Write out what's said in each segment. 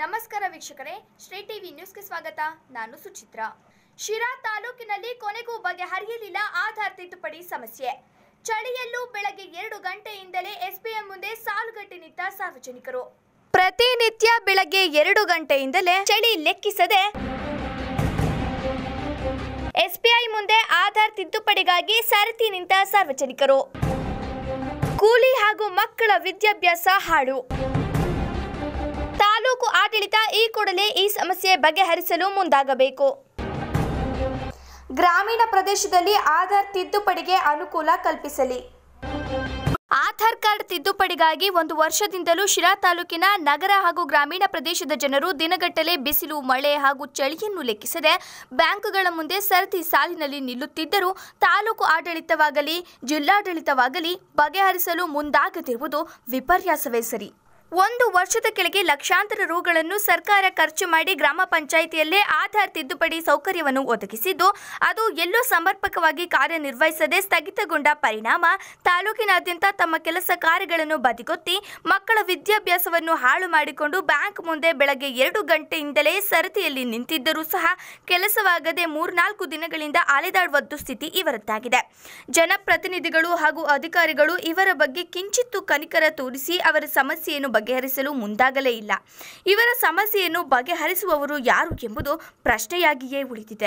ನಮಸ್ಕಾರ ವೀಕ್ಷಕರೇ ಶ್ರೀ ಟಿವಿ ನ್ಯೂಸ್ಗೆ ಸ್ವಾಗತ ನಾನು ಸುಚಿತ್ರ ಶಿರಾ ತಾಲೂಕಿನಲ್ಲಿ ಕೊನೆಗೂ ಬಗೆಹರಿಯಲಿಲ್ಲ ಆಧಾರ್ ತಿದ್ದುಪಡಿ ಸಮಸ್ಯೆ ಚಳಿಯಲ್ಲೂ ಬೆಳಗ್ಗೆ ಎರಡು ಗಂಟೆಯಿಂದಲೇ ಎಸ್ಬಿಎಂ ಮುಂದೆ ಸಾಲುಗಟ್ಟಿ ನಿಂತ ಸಾರ್ವಜನಿಕರು ಪ್ರತಿನಿತ್ಯ ಬೆಳಗ್ಗೆ ಎರಡು ಗಂಟೆಯಿಂದಲೇ ಚಳಿ ಲೆಕ್ಕಿಸದೆ ಎಸ್ಬಿಐ ಮುಂದೆ ಆಧಾರ್ ತಿದ್ದುಪಡಿಗಾಗಿ ಸರತಿ ನಿಂತ ಸಾರ್ವಜನಿಕರು ಕೂಲಿ ಹಾಗೂ ಮಕ್ಕಳ ವಿದ್ಯಾಭ್ಯಾಸ ಹಾಳು ತಾಲೂಕು ಆಡಳಿತ ಈ ಕೂಡಲೇ ಈ ಸಮಸ್ಯೆ ಬಗೆಹರಿಸಲು ಮುಂದಾಗಬೇಕು ಗ್ರಾಮೀಣ ಪ್ರದೇಶದಲ್ಲಿ ಆಧಾರ್ ತಿದ್ದುಪಡಿಗೆ ಅನುಕೂಲ ಕಲ್ಪಿಸಲಿ ಆಧಾರ್ ಕಾರ್ಡ್ ತಿದ್ದುಪಡಿಗಾಗಿ ಒಂದು ವರ್ಷದಿಂದಲೂ ಶಿರಾ ತಾಲೂಕಿನ ನಗರ ಹಾಗೂ ಗ್ರಾಮೀಣ ಪ್ರದೇಶದ ಜನರು ದಿನಗಟ್ಟಲೆ ಬಿಸಿಲು ಮಳೆ ಹಾಗೂ ಚಳಿಯನ್ನು ಲೆಕ್ಕಿಸದೆ ಬ್ಯಾಂಕ್ಗಳ ಮುಂದೆ ಸರತಿ ಸಾಲಿನಲ್ಲಿ ನಿಲ್ಲುತ್ತಿದ್ದರೂ ತಾಲೂಕು ಆಡಳಿತವಾಗಲಿ ಜಿಲ್ಲಾಡಳಿತವಾಗಲಿ ಬಗೆಹರಿಸಲು ಮುಂದಾಗದಿರುವುದು ವಿಪರ್ಯಾಸವೇ ಸರಿ ಒಂದು ವರ್ಷದ ಕೆಳಗೆ ಲಕ್ಷಾಂತರ ರುಗಳನ್ನು ಸರ್ಕಾರ ಖರ್ಚು ಮಾಡಿ ಗ್ರಾಮ ಪಂಚಾಯಿತಿಯಲ್ಲೇ ಆಧಾರ್ ತಿದ್ದುಪಡಿ ಸೌಕರ್ಯವನ್ನು ಒದಗಿಸಿದ್ದು ಅದು ಎಲ್ಲೂ ಸಮರ್ಪಕವಾಗಿ ಕಾರ್ಯನಿರ್ವಹಿಸದೆ ಸ್ಥಗಿತಗೊಂಡ ಪರಿಣಾಮ ತಾಲೂಕಿನಾದ್ಯಂತ ತಮ್ಮ ಕೆಲಸ ಕಾರ್ಯಗಳನ್ನು ಬದಿಗೊತ್ತಿ ಮಕ್ಕಳ ವಿದ್ಯಾಭ್ಯಾಸವನ್ನು ಹಾಳು ಮಾಡಿಕೊಂಡು ಬ್ಯಾಂಕ್ ಮುಂದೆ ಬೆಳಗ್ಗೆ ಎರಡು ಗಂಟೆಯಿಂದಲೇ ಸರತಿಯಲ್ಲಿ ನಿಂತಿದ್ದರೂ ಸಹ ಕೆಲಸವಾಗದೆ ಮೂರ್ನಾಲ್ಕು ದಿನಗಳಿಂದ ಅಲೆದಾಡುವ ದುಸ್ಥಿತಿ ಇವರದ್ದಾಗಿದೆ ಜನಪ್ರತಿನಿಧಿಗಳು ಹಾಗೂ ಅಧಿಕಾರಿಗಳು ಇವರ ಬಗ್ಗೆ ಕಿಂಚಿತ್ತು ಕನಿಕರ ತೋರಿಸಿ ಅವರ ಸಮಸ್ಯೆಯನ್ನು ಬಗೆಹರಿಸಲು ಮುಂದಾಗಲೇ ಇಲ್ಲ ಇವರ ಸಮಸ್ಯೆಯನ್ನು ಬಗೆಹರಿಸುವವರು ಯಾರು ಎಂಬುದು ಪ್ರಶ್ನೆಯಾಗಿಯೇ ಉಳಿದಿದೆ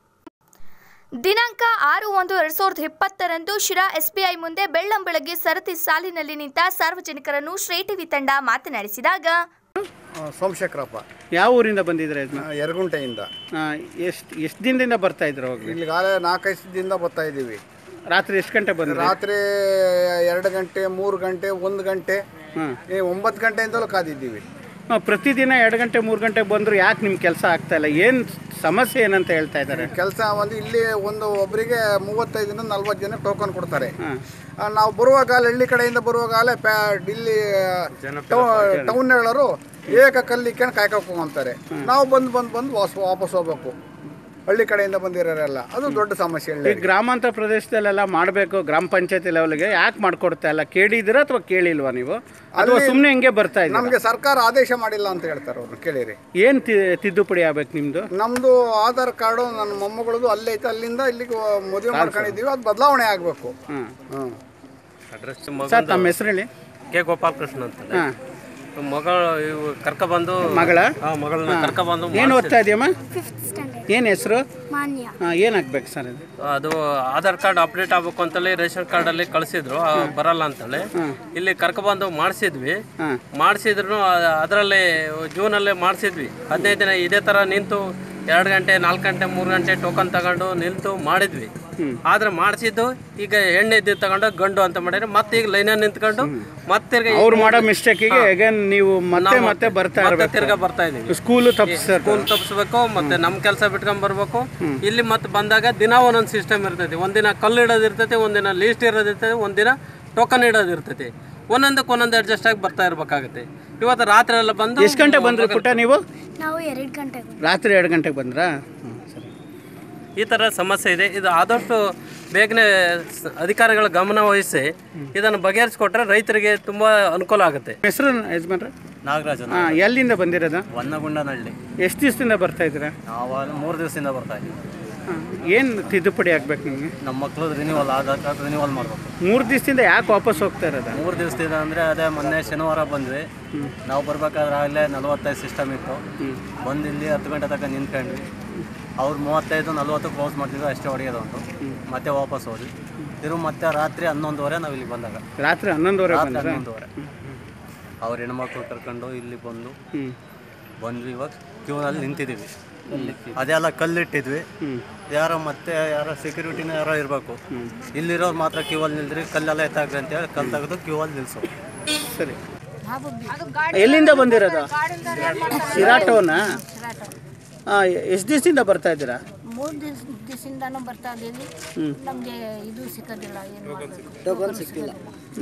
ದಿನಾಂಕ ಆರು ಒಂದು ಎರಡ್ ಸಾವಿರದ ಇಪ್ಪತ್ತರಂದು ಶಿರಾ ಎಸ್ಬಿಐ ಮುಂದೆ ಬೆಳ್ಳಂಬೆಳಗ್ಗೆ ಸರತಿ ಸಾಲಿನಲ್ಲಿ ನಿಂತ ಸಾರ್ವಜನಿಕರನ್ನು ಶ್ರೀ ಟಿವಿ ತಂಡ ಮಾತನಾಡಿಸಿದಾಗ ಆ, ಸೋಮಶೇಖರಪ್ಪ ಯಾವ ಊರಿಂದ ಬಂದಿದ್ರೆ ಆ, ಯರಗುಂಟೆಯಿಂದ ಎಷ್ಟು ಎಷ್ಟು ದಿನದಿಂದ ಬರ್ತಾ ಇದ್ರು ಅವಾಗ ಇಲ್ಲಿಗಾಲೇ ನಾಲ್ಕೈದು ದಿನದಿಂದ ಬರ್ತಾ ಇದ್ದೀವಿ ರಾತ್ರಿ ಎಷ್ಟು ಗಂಟೆ ಬಂದ್ರಿ ರಾತ್ರಿ ಎರಡು ಗಂಟೆ ಮೂರು ಗಂಟೆ ಒಂದು ಗಂಟೆ ಹಾಂ ಏ, ಒಂಬತ್ತು ಗಂಟೆಯಿಂದಲೂ ಕಾದಿದ್ದೀವಿ ಪ್ರತಿದಿನ ಎರಡು ಗಂಟೆ ಮೂರು ಗಂಟೆ ಬಂದ್ರು ಯಾಕೆ ನಿಮ್ಮ ಕೆಲಸ ಆಗ್ತಾ ಇಲ್ಲ ಏನು ಸಮಸ್ಯೆ ಏನಂತ ಹೇಳ್ತಾ ಇದ್ದಾರೆ ಕೆಲಸ ಒಂದು ಇಲ್ಲಿ ಒಂದು ಒಬ್ಬರಿಗೆ ಮೂವತ್ತೈದರಿಂದ ನಲ್ವತ್ತು ಜನ ಟೋಕನ್ ಕೊಡ್ತಾರೆ ಹಾಂ ಆ, ನಾವು ಬರುವಾಗ ಹಳ್ಳಿ ಕಡೆಯಿಂದ ಬರುವಾಗಲೇ ಪ್ಯಾ ಇಲ್ಲಿ ಟೌನ್ ಹೇಳೋರು ಏಕ ಕಲ್ಲಿಕ್ಕೊಂಡು ಕಾಯ್ಕೊಂತಾರೆ ನಾವು ಬಂದು ಬಂದು ಬಂದು ವಾಸ್ ವಾಪಸ್ ಹೋಗ್ಬೇಕು ಹಳ್ಳಿ ಕಡೆಯಿಂದ ಬಂದಿರೋರೆಲ್ಲ ಅದು ದೊಡ್ಡ ಸಮಸ್ಯೆ ಈ ಹಳ್ಳಿ ಗ್ರಾಮಾಂತರ ಪ್ರದೇಶದಲ್ಲೆಲ್ಲ ಮಾಡಬೇಕು ಗ್ರಾಮ ಪಂಚಾಯತಿ ಲೆವೆಲ್ಗೆ ಯಾಕೆ ಮಾಡ್ಕೊಡ್ತಾ ಇಲ್ಲ ಕೇಳಿದ್ದೀರಾ ಅಥವಾ ಕೇಳಿಲ್ವಾ ನೀವು ಅಥವಾ ಸುಮ್ಮನೆ ಹಿಂಗೆ ಬರ್ತಾ ಇದ್ದೀರಾ ನಮಗೆ ಸರ್ಕಾರ ಆದೇಶ ಮಾಡಿಲ್ಲ ಅಂತ ಹೇಳ್ತಾರೆ ಅವ್ರು ಕೇಳಿರಿ ಏನು ತಿದ್ದುಪಡಿ ಆಗ್ಬೇಕು ನಿಮ್ಮದು ನಮ್ದು ಆಧಾರ್ ಕಾರ್ಡು ನನ್ನ ಮೊಮ್ಮಗಳದು ಅಲ್ಲೇ ಐತೆ ಅಲ್ಲಿಂದ ಇಲ್ಲಿಗೆ ಮದುವೆ ಮಾಡ್ಕೊಂಡಿದ್ದೀವಿ ಅದು ಬದಲಾವಣೆ ಆಗಬೇಕು ಹಾಂ ಹ್ಮ್ ಅಡ್ರೆಸ್ ಸರ್ ತಮ್ಮ ಹೆಸರು ಹೇಳಿ ಕೆ ಗೋಪಾಲಕೃಷ್ಣ ಅಂತ ಹಾಂ ಮಗಳು ಇವು ಕರ್ಕ ಬಂದು ಮಗಳ ಆ, ಮಗಳನ್ನ ಕರ್ಕ ಬಂದು ಏನು ಓದ್ತಾ ಇದೆಯಮ್ಮ ಫಿಫ್ತ್ ಸ್ಟ್ಯಾಂಡರ್ಡ್ ಏನು ಹೆಸರು ಮಾನ್ಯ ಹಾಂ ಏನಾಗ್ಬೇಕು ಸರ್ ಇದು ಅದು ಆಧಾರ್ ಕಾರ್ಡ್ ಅಪ್ಡೇಟ್ ಆಗ್ಬೇಕು ಅಂತೇಳಿ ರೇಷನ್ ಕಾರ್ಡ್ ಅಲ್ಲಿ ಕಳಿಸಿದ್ರು ಆ, ಬರಲ್ಲ ಅಂತೇಳಿ ಇಲ್ಲಿ ಕರ್ಕ ಬಂದು ಮಾಡಿಸಿದ್ವಿ ಹಾಂ ಮಾಡಿಸಿದ್ರು ಅದರಲ್ಲಿ ಜೂನಲ್ಲಿ ಮಾಡಿಸಿದ್ವಿ ಹದಿನೈದು ದಿನ ಇದೇ ಥರ ನಿಂತು ಎರಡು ಗಂಟೆ ನಾಲ್ಕು ಗಂಟೆ ಮೂರು ಗಂಟೆ ಟೋಕನ್ ತಗೊಂಡು ನಿಂತು ಮಾಡಿದ್ವಿ ಆದ್ರೆ ಮಾಡಿಸಿದ್ದು ಈಗ ಹೆಣ್ಣು ಇದ್ದು ತಗೊಂಡು ಗಂಡು ಅಂತ ಮಾಡಿದ್ರೆ ಮತ್ತೆ ಈಗ ಲೈನಲ್ಲಿ ನಿಂತ್ಕೊಂಡು ಮತ್ತೆ ತಿರ್ಗಾ ಅವ್ರು ಮಾಡೋ ಮಿಸ್ಟೇಕಿಗೆ ಅಗೇನ್ ನೀವು ಮತ್ತೆ ಮತ್ತೆ ಬರ್ತಾ ಮತ್ತೆ ಇರ್ಬೇಕು ತಿರ್ಗಾ ಬರ್ತಾ ಇದೀವಿ ಸ್ಕೂಲು ತಪ್ಪಿಸ್ತಾರೆ ಸ್ಕೂಲ್ ತಪ್ಪಿಸ್ಬೇಕು ಮತ್ತೆ ನಮ್ಮ ಕೆಲಸ ಬಿಟ್ಕೊಂಡ್ ಬರ್ಬೇಕು ಇಲ್ಲಿ ಮತ್ತೆ ಬಂದಾಗ ದಿನ ಒಂದೊಂದು ಸಿಸ್ಟಮ್ ಇರ್ತೈತಿ ಒಂದಿನ ಕಲ್ಲು ಇಡೋದು ಇರ್ತೈತಿ ಒಂದಿನ ಲೀಸ್ಟ್ ಇರೋದು ಇರ್ತೈತಿ ಒಂದಿನ ಟೋಕನ್ ಇಡೋದು ಇರ್ತೈತಿ ಒಂದೊಂದಕ್ಕೆ ಒಂದೊಂದು ಅಡ್ಜಸ್ಟ್ ಆಗಿ ಬರ್ತಾ ಇರ್ಬೇಕಾಗುತ್ತೆ ಇವತ್ತು ರಾತ್ರಿ ಎಲ್ಲ ಬಂದು ಎಷ್ಟು ಗಂಟೆ ಬಂದ್ರಿ ಪುಟ್ಟ ನೀವು ನಾವು ಎರಡು ಗಂಟೆಗೆ ರಾತ್ರಿ ಎರಡು ಗಂಟೆಗೆ ಬಂದ್ರಾ ಹ್ಮ್, ಸರಿ ಈ ಥರ ಸಮಸ್ಯೆ ಇದೆ ಇದು ಆದಷ್ಟು ಬೇಗನೆ ಸ- ಅಧಿಕಾರಿಗಳ ಗಮನ ವಹಿಸಿ ಇದನ್ನು ಬಗೆಹರಿಸ್ಕೊಟ್ರೆ ರೈತರಿಗೆ ತುಂಬ ಅನುಕೂಲ ಆಗುತ್ತೆ ಹೆಸರು ಯಜಮಾನ್ರ ನಾಗರಾಜ್ ಹಾಂ ಎಲ್ಲಿಂದ ಬಂದಿರೋದು ವನ್ನಗುಂಡನಹಳ್ಳಿ ಎಷ್ಟು ದಿವಸದಿಂದ ಬರ್ತಾ ಇದ್ದೀರಾ ನಾವು ಅಲ್ಲಿ ಮೂರು ದಿವಸದಿಂದ ಬರ್ತಾ ಇದ್ದೀವಿ ಏನು ತಿದ್ದುಪಡಿ ಆಗ್ಬೇಕು ನಿಮಗೆ ನಮ್ಮ ಮಕ್ಕಳು ರಿನ್ಯೂವಲ್ ಆಧಾರ್ ಕಾರ್ಡ್ ರಿನ್ಯೂವಲ್ ಮಾಡಬೇಕು ಮೂರು ದಿವಸದಿಂದ ಯಾಕೆ ವಾಪಸ್ ಹೋಗ್ತಾ ಇರೋದು ಮೂರು ದಿವಸದಿಂದ ಅಂದರೆ ಅದೇ ಮೊನ್ನೆ ಶನಿವಾರ ಬಂದ್ವಿ ನಾವು ಬರ್ಬೇಕಾದ್ರೆ ಆಗಲೇ ನಲವತ್ತೈದು ಸಿಸ್ಟಮ್ ಇತ್ತು ಬಂದು ಇಲ್ಲಿ ಹತ್ತು ಗಂಟೆ ತನಕ ನಿಂತ್ಕೊಂಡ್ವಿ ಅವ್ರು ಮೂವತ್ತೈದು ನಲ್ವತ್ತು ಕ್ಲೋಸ್ ಮಾಡ್ತಿದ್ರು ಅಷ್ಟೇ ಹೊಡೆಯೋದು ಒಂದು ಮತ್ತೆ ವಾಪಸ್ ಹೋದ್ವಿ ತಿರು ಮತ್ತೆ ರಾತ್ರಿ ಹನ್ನೊಂದುವರೆ ನಾವು ಇಲ್ಲಿ ಬಂದಾಗ ರಾತ್ರಿ ಹನ್ನೊಂದುವರೆ ರಾತ್ರಿ ಬಂದ್ರ ಹನ್ನೊಂದುವರೆ ಅವ್ರ ಹೆಣ್ಮಕ್ಳು ಕರ್ಕೊಂಡು ಇಲ್ಲಿ ಬಂದು ಹ್ಞೂ ಬಂದ್ವಿ ಇವಾಗ ಕ್ಯೂನಲ್ಲಿ ನಿಂತಿದ್ದೀವಿ ಅದೆಲ್ಲ ಕಲ್ಲಿಟ್ಟಿದ್ವಿ ಯಾರೋ ಮತ್ತೆ ಯಾರೋ ಸೆಕ್ಯೂರಿಟಿನ ಯಾರೋ ಇರಬೇಕು ಇಲ್ಲಿರೋರು ಮಾತ್ರ ಕ್ಯೂ ಅಲ್ಲಿ ನಿಲ್ದ್ರಿ ಕಲ್ಲೆಲ್ಲ ಎತ್ತಾಕ್ರಿ ಅಂತ ಹೇಳಿ ಕಲ್ಲು ತೆಗೆದು ಕ್ಯೂ ಅಲ್ಲಿ ನಿಲ್ಸು ಸರಿ ಎಲ್ಲಿಂದ ಬಂದಿರೋದು ಸಿರಾಟೋನಾ ಹಾಂ ಎಷ್ಟು ದಿವಸದಿಂದ ಬರ್ತಾ ಇದ್ದೀರಾ ಮೂರು ದಿವಸ ದಿವಸದಿಂದನೂ ಬರ್ತಾ ಇದ್ದೀವಿ ನಮಗೆ ಇದು ಸಿಕ್ಕೋದಿಲ್ಲ ಏನು ಮಾಡಬೇಕು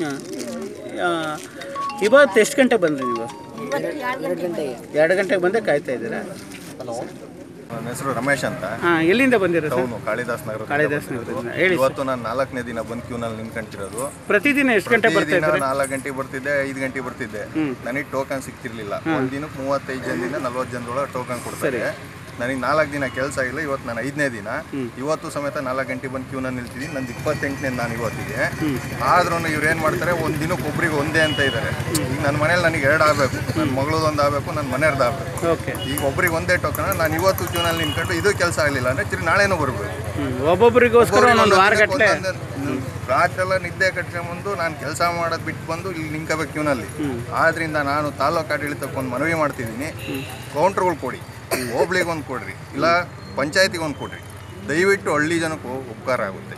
ಹಾಂ ಇವತ್ತು ಎಷ್ಟು ಗಂಟೆ ಬಂದ್ರಿ ನೀವು ಇವತ್ತು ಎರಡು ಗಂಟೆ ಎರಡು ಗಂಟೆಗೆ ಬಂದೇ ಕಾಯ್ತಾ ಇದ್ದೀರಾ ನನ್ನ ಹೆಸರು ರಮೇಶ್ ಅಂತ ಹಾಂ ಎಲ್ಲಿಂದ ಬಂದಿರೋ ಸರ್ ಟೌನು ಕಾಳಿದಾಸ್ ನಗರ ಕಾಳಿದಾಸ್ ನಗರದಿಂದ. ಹೇಳಿ ಸರ್. ಇವತ್ತು ನಾನು ನಾಲ್ಕನೇ ದಿನ ಬಂದು ಕ್ಯೂನಲ್ಲಿ ನಿಂತ್ಕೊಂತಿರೋದು ಪ್ರತಿದಿನ ಎಷ್ಟು ಗಂಟೆ ಬರ್ತಾ ಪ್ರತಿದಿನ ಇದ್ದಾರೆ ನಾಲ್ಕು ಗಂಟೆ ಬರ್ತಿದ್ದೆ ಐದು ಗಂಟೆ ಬರ್ತಿದ್ದೆ ನನಗೆ ಟೋಕನ್ ಸಿಗ್ತಿರ್ಲಿಲ್ಲ ಒಂದ್ ದಿನಕ್ಕೆ ಮೂವತ್ತೈದು ಜನದಿಂದ ನಲ್ವತ್ತು ಜನದೊಳಗೆ ಟೋಕನ್ ಕೊಡ್ತಾರೆ ನನಗೆ ನಾಲ್ಕು ದಿನ ಕೆಲಸ ಇಲ್ಲ ಇವತ್ತು ನಾನು ಐದನೇ ದಿನ ಇವತ್ತು ಸಮೇತ ನಾಲ್ಕು ಗಂಟೆ ಬಂದು ಕ್ಯೂನಲ್ಲಿ ನಿಲ್ತಿದ್ದೀನಿ ನಂದು ಇಪ್ಪತ್ತೆಂಟನೇ ನಾನು ಇವತ್ತಿಗೆ ಆದ್ರೂ ಇವ್ರು ಏನು ಮಾಡ್ತಾರೆ ಒಂದು ದಿನಕ್ಕೆ ಒಬ್ರಿಗೆ ಒಂದೇ ಅಂತ ಇದ್ದಾರೆ ಈಗ ನನ್ನ ಮನೇಲಿ ನನಗೆ ಎರಡು ಆಗಬೇಕು ನನ್ನ ಮಗಳದೊಂದು ಆಗಬೇಕು ನನ್ನ ಮನೆಯವ್ರದ್ದು ಆಗಬೇಕು ಓಕೆ ಈಗ ಒಬ್ರಿಗೆ ಒಂದೇ ಟೋಕನ್ ನಾನು ಇವತ್ತು ಕ್ಯೂನಲ್ಲಿ ನಿಂತ್ಕೊಂಡು ಇದು ಕೆಲಸ ಆಗಲಿಲ್ಲ ಅಂದರೆ ತಿರ್ಗಿ ನಾಳೆನೂ ಬರಬೇಕು ಒಬ್ಬೊಬ್ಬರಿಗೋಸ್ಕರ ಒಂದೊಂದು ವಾರಗಟ್ಟಲೆ ರಾತ್ರಿ ಎಲ್ಲ ನಿದ್ದೆ ಕಟ್ಕೊಂಬಂದು ನಾನು ಕೆಲಸ ಮಾಡೋದು ಬಿಟ್ಟು ಬಂದು ಇಲ್ಲಿ ನಿಂತ್ಕೋಬೇಕು ಕ್ಯೂನಲ್ಲಿ ಆದ್ರಿಂದ ನಾನು ತಾಲೂಕು ಆಡಳಿತಕ್ಕೆ ಒಂದು ಮನವಿ ಮಾಡ್ತಿದ್ದೀನಿ ಕೌಂಟ್ರುಗಳು ಕೊಡಿ ಹೋಬ್ಳಿಗೆ ಒಂದು ಕೊಡ್ರಿ ಇಲ್ಲ ಪಂಚಾಯತಿಗೆ ಒಂದು ಕೊಡ್ರಿ ದಯವಿಟ್ಟು ಹಳ್ಳಿ ಜನಕ್ಕೂ ಉಪಕಾರ ಆಗುತ್ತೆ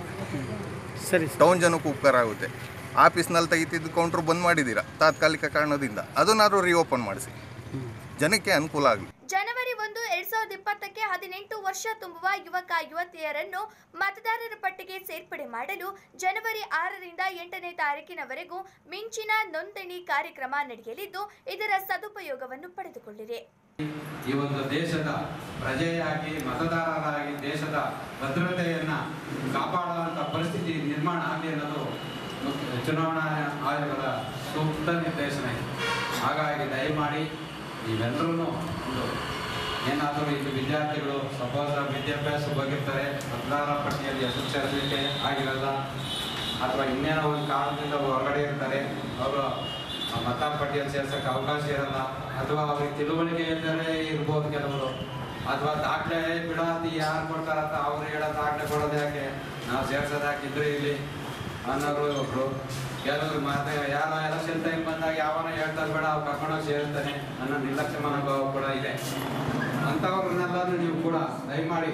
ಸರಿ ಟೌನ್ ಜನಕ್ಕೂ ಉಪಕಾರ ಆಗುತ್ತೆ ಆಫೀಸ್ನಲ್ಲಿ ತೆಗಿತಿದ್ದು ಕೌಂಟ್ರ್ ಬಂದ್ ಮಾಡಿದ್ದೀರಾ ತಾತ್ಕಾಲಿಕ ಕಾರಣದಿಂದ ಅದನ್ನಾದ್ರೂ ರೀಓಪನ್ ಮಾಡಿಸಿ ಜನಕ್ಕೆ ಅನುಕೂಲ ಆಗಲಿ ಜನವರಿ ಒಂದು ಎರಡ್ ಸಾವಿರದ ಇಪ್ಪತ್ತಕ್ಕೆ ಹದಿನೆಂಟು ವರ್ಷ ತುಂಬುವ ಯುವಕ ಯುವತಿಯರನ್ನು ಮತದಾರರ ಪಟ್ಟಿಗೆ ಸೇರ್ಪಡೆ ಮಾಡಲು ಜನವರಿ ಆರರಿಂದ ಎಂಟನೇ ತಾರೀಕಿನವರೆಗೂ ಮಿಂಚಿನ ನೋಂದಣಿ ಕಾರ್ಯಕ್ರಮ ನಡೆಯಲಿದ್ದು ಇದರ ಸದುಪಯೋಗವನ್ನು ಪಡೆದುಕೊಳ್ಳಿರಿ ಈ ಒಂದು ದೇಶದ ಪ್ರಜೆಯಾಗಿ ಮತದಾರರಾಗಿ ದೇಶದ ಭದ್ರತೆಯನ್ನ ಕಾಪಾಡುವಂತ ಪರಿಸ್ಥಿತಿ ನಿರ್ಮಾಣ ಆಗಲಿ ಅನ್ನೋದು ಚುನಾವಣಾ ಆಯೋಗದ ಸೂಕ್ತ ನಿರ್ದೇಶನ ಇದೆ ಹಾಗಾಗಿ ದಯಮಾಡಿ ನೀವೆಲ್ಲರೂ ಒಂದು ಏನಾದರೂ ಇಲ್ಲಿ ವಿದ್ಯಾರ್ಥಿಗಳು ಸಪೋಸ್ ವಿದ್ಯಾಭ್ಯಾಸ ಹೋಗಿರ್ತಾರೆ ಮತದಾರರ ಪಟ್ಟಿಯಲ್ಲಿ ಹೆಸರು ಸೇರಿಸಲಿಕ್ಕೆ ಆಗಿರಲ್ಲ ಅಥವಾ ಇನ್ನೇನೋ ಒಂದು ಕಾರಣದಿಂದ ಹೊರಗಡೆ ಇರ್ತಾರೆ ಅವರು ಮತದಾರ ಪಟ್ಟಿಯಲ್ಲಿ ಸೇರ್ಸಕ್ಕೆ ಅವಕಾಶ ಇರಲ್ಲ ಅಥವಾ ಅವ್ರಿಗೆ ತಿಳುವಳಿಕೆ ಇದ್ದರೆ ಇರ್ಬೋದು ಕೆಲವರು ಅಥವಾ ದಾಖಲೆ ಬಿಡಾತಿ ಯಾರು ಕೊಡ್ತಾರಂತ ಅವ್ರು ಹೇಳೋ ದಾಖಲೆ ಕೊಡೋದು ಯಾಕೆ ನಾವು ಸೇರ್ಸೋದು ಯಾಕೆ ಇದ್ರೆ ಇಲ್ಲಿ ಅನ್ನೋರು ಒಬ್ರು ಕೆಲವರು ಮತ್ತೆ ಯಾರೋ ಎಲೆಕ್ಷನ್ ಟೈಮ್ ಬಂದಾಗ ಯಾವನ ಹೇಳ್ತಾರೆ ಬೇಡ ಅವ್ರು ಕರ್ಕೊಂಡೋಗಿ ಸೇರ್ತಾನೆ ಅನ್ನೋ ನಿರ್ಲಕ್ಷ್ಯ ಮನೋಭಾವ ಕೂಡ ಇದೆ ಅಂಥವ್ರನ್ನೆಲ್ಲರೂ ನೀವು ಕೂಡ ದಯಮಾಡಿ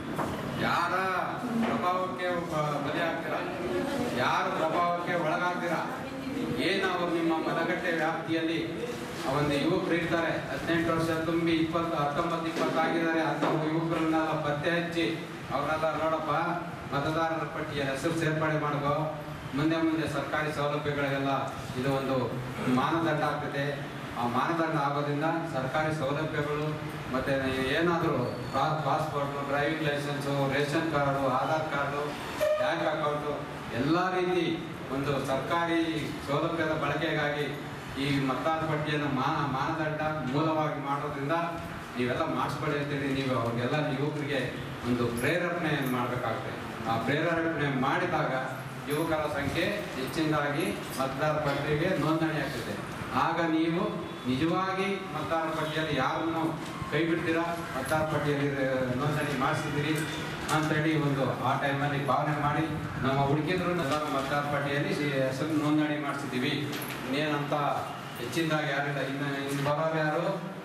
ಯಾರ ಪ್ರಭಾವಕ್ಕೆ ಬ- ಬಲಿ ಆಗ್ತೀರಾ ಯಾರ ಪ್ರಭಾವಕ್ಕೆ ಒಳಗಾಗ್ತೀರಾ ಏನು ಅವರು ನಿಮ್ಮ ಮತಗಟ್ಟೆ ವ್ಯಾಪ್ತಿಯಲ್ಲಿ ಆ ಒಂದು ಯುವಕರು ಇರ್ತಾರೆ ಹದಿನೆಂಟು ವರ್ಷ ತುಂಬಿ ಇಪ್ಪತ್ತು ಹತ್ತೊಂಬತ್ತು ಇಪ್ಪತ್ತಾಗಿದ್ದಾರೆ ಅಂತ ಯುವಕರನ್ನೆಲ್ಲ ಪತ್ತೆ ಹಚ್ಚಿ ಅವರೆಲ್ಲ ನೋಡಪ್ಪ ಮತದಾರರ ಪಟ್ಟಿಯಲ್ಲಿ ಹೆಸರು ಸೇರ್ಪಡೆ ಮಾಡ್ಕೋ ಮುಂದೆ ಮುಂದೆ ಸರ್ಕಾರಿ ಸೌಲಭ್ಯಗಳಿಗೆಲ್ಲ ಇದು ಒಂದು ಮಾನದಂಡ ಆಗ್ತದೆ ಆ ಮಾನದಂಡ ಆಗೋದ್ರಿಂದ ಸರ್ಕಾರಿ ಸೌಲಭ್ಯಗಳು ಮತ್ತೆ ಏನಾದರೂ passport driving licence ration card Aadhaar card bank account ಎಲ್ಲ ರೀತಿ ಒಂದು ಸರ್ಕಾರಿ ಸೌಲಭ್ಯದ ಬಳಕೆಗಾಗಿ ಈ ಮತದಾರ ಪಟ್ಟಿಯನ್ನು ಮಾನ ಮಾನದಂಡ ಮೂಲವಾಗಿ ಮಾಡೋದ್ರಿಂದ ನೀವೆಲ್ಲ ಮಾಡಿಸ್ಕೊಳ್ಳಿ ಅಂತೇಳಿ ನೀವು ಅವ್ರಿಗೆಲ್ಲ ಯುವಕರಿಗೆ ಒಂದು ಪ್ರೇರೇಪಣೆಯನ್ನು ಮಾಡಬೇಕಾಗುತ್ತೆ ಆ ಪ್ರೇರೇಪಣೆ ಮಾಡಿದಾಗ ಯುವಕರ ಸಂಖ್ಯೆ ಹೆಚ್ಚಿನದಾಗಿ ಮತದಾರ ಪಟ್ಟಿಗೆ ನೋಂದಣಿ ಆಗ್ತದೆ ಆಗ ನೀವು ನಿಜವಾಗಿ ಮತದಾರ ಪಟ್ಟಿಯಲ್ಲಿ ಯಾರನ್ನು ಕೈ ಬಿಡ್ತೀರಾ ಮತದಾರ ಪಟ್ಟಿಯಲ್ಲಿ ಆ, ನೋಂದಣಿ ಮಾಡಿಸಿದ್ದೀರಿ ಅಂತೇಳಿ ಒಂದು ಆ ಟೈಮಲ್ಲಿ ಭಾವನೆ ಮಾಡಿ ನಮ್ಮ ಹುಡುಗಿದ್ರು ಎಲ್ಲ ಮತದಾರ ಪಟ್ಟಿಯಲ್ಲಿ ಸಿ- ಹೆಸರು ನೋಂದಣಿ ಮಾಡಿಸಿದ್ದೀವಿ ಇನ್ನೇನಂತ ಹೆಚ್ಚಿನದಾಗಿ ಯಾರಿಲ್ಲ ಇನ್ನು ಇನ್ನು ಬರೋರು ಯಾರು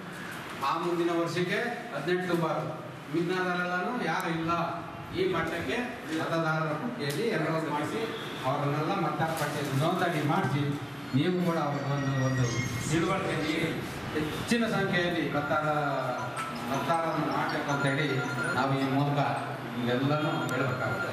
ಆ ಮುಂದಿನ ವರ್ಷಕ್ಕೆ ಹದಿನೆಂಟು ತುಂಬಾರು ಮಿಗ್ನಾದರೆಲ್ಲನೂ ಯಾರು ಇಲ್ಲ ಈ ಮಟ್ಟಕ್ಕೆ ಮತದಾರರ ಪಟ್ಟಿಯಲ್ಲಿ ಎನ್ರೋಲ್ ಮಾಡಿಸಿ ಅವರನ್ನೆಲ್ಲ ಮತದಾರ ಪಟ್ಟಿಯಲ್ಲಿ ನೋಂದಣಿ ಮಾಡಿಸಿ ನೀವು ಕೂಡ ಅವ್ರಿಗೆ ಒಂದು ಒಂದು ತಿಳುವಳಿಕೆ ನೀಡಿ ಹೆಚ್ಚಿನ ಸಂಖ್ಯೆಯಲ್ಲಿ ಮತದಾರ ಮತದಾರರನ್ನು ಮಾಡಬೇಕು ಅಂತೇಳಿ ನಾವು ಈ ಮೂಲಕ ಇವೆಲ್ಲನೂ ಹೇಳಬೇಕಾಗುತ್ತೆ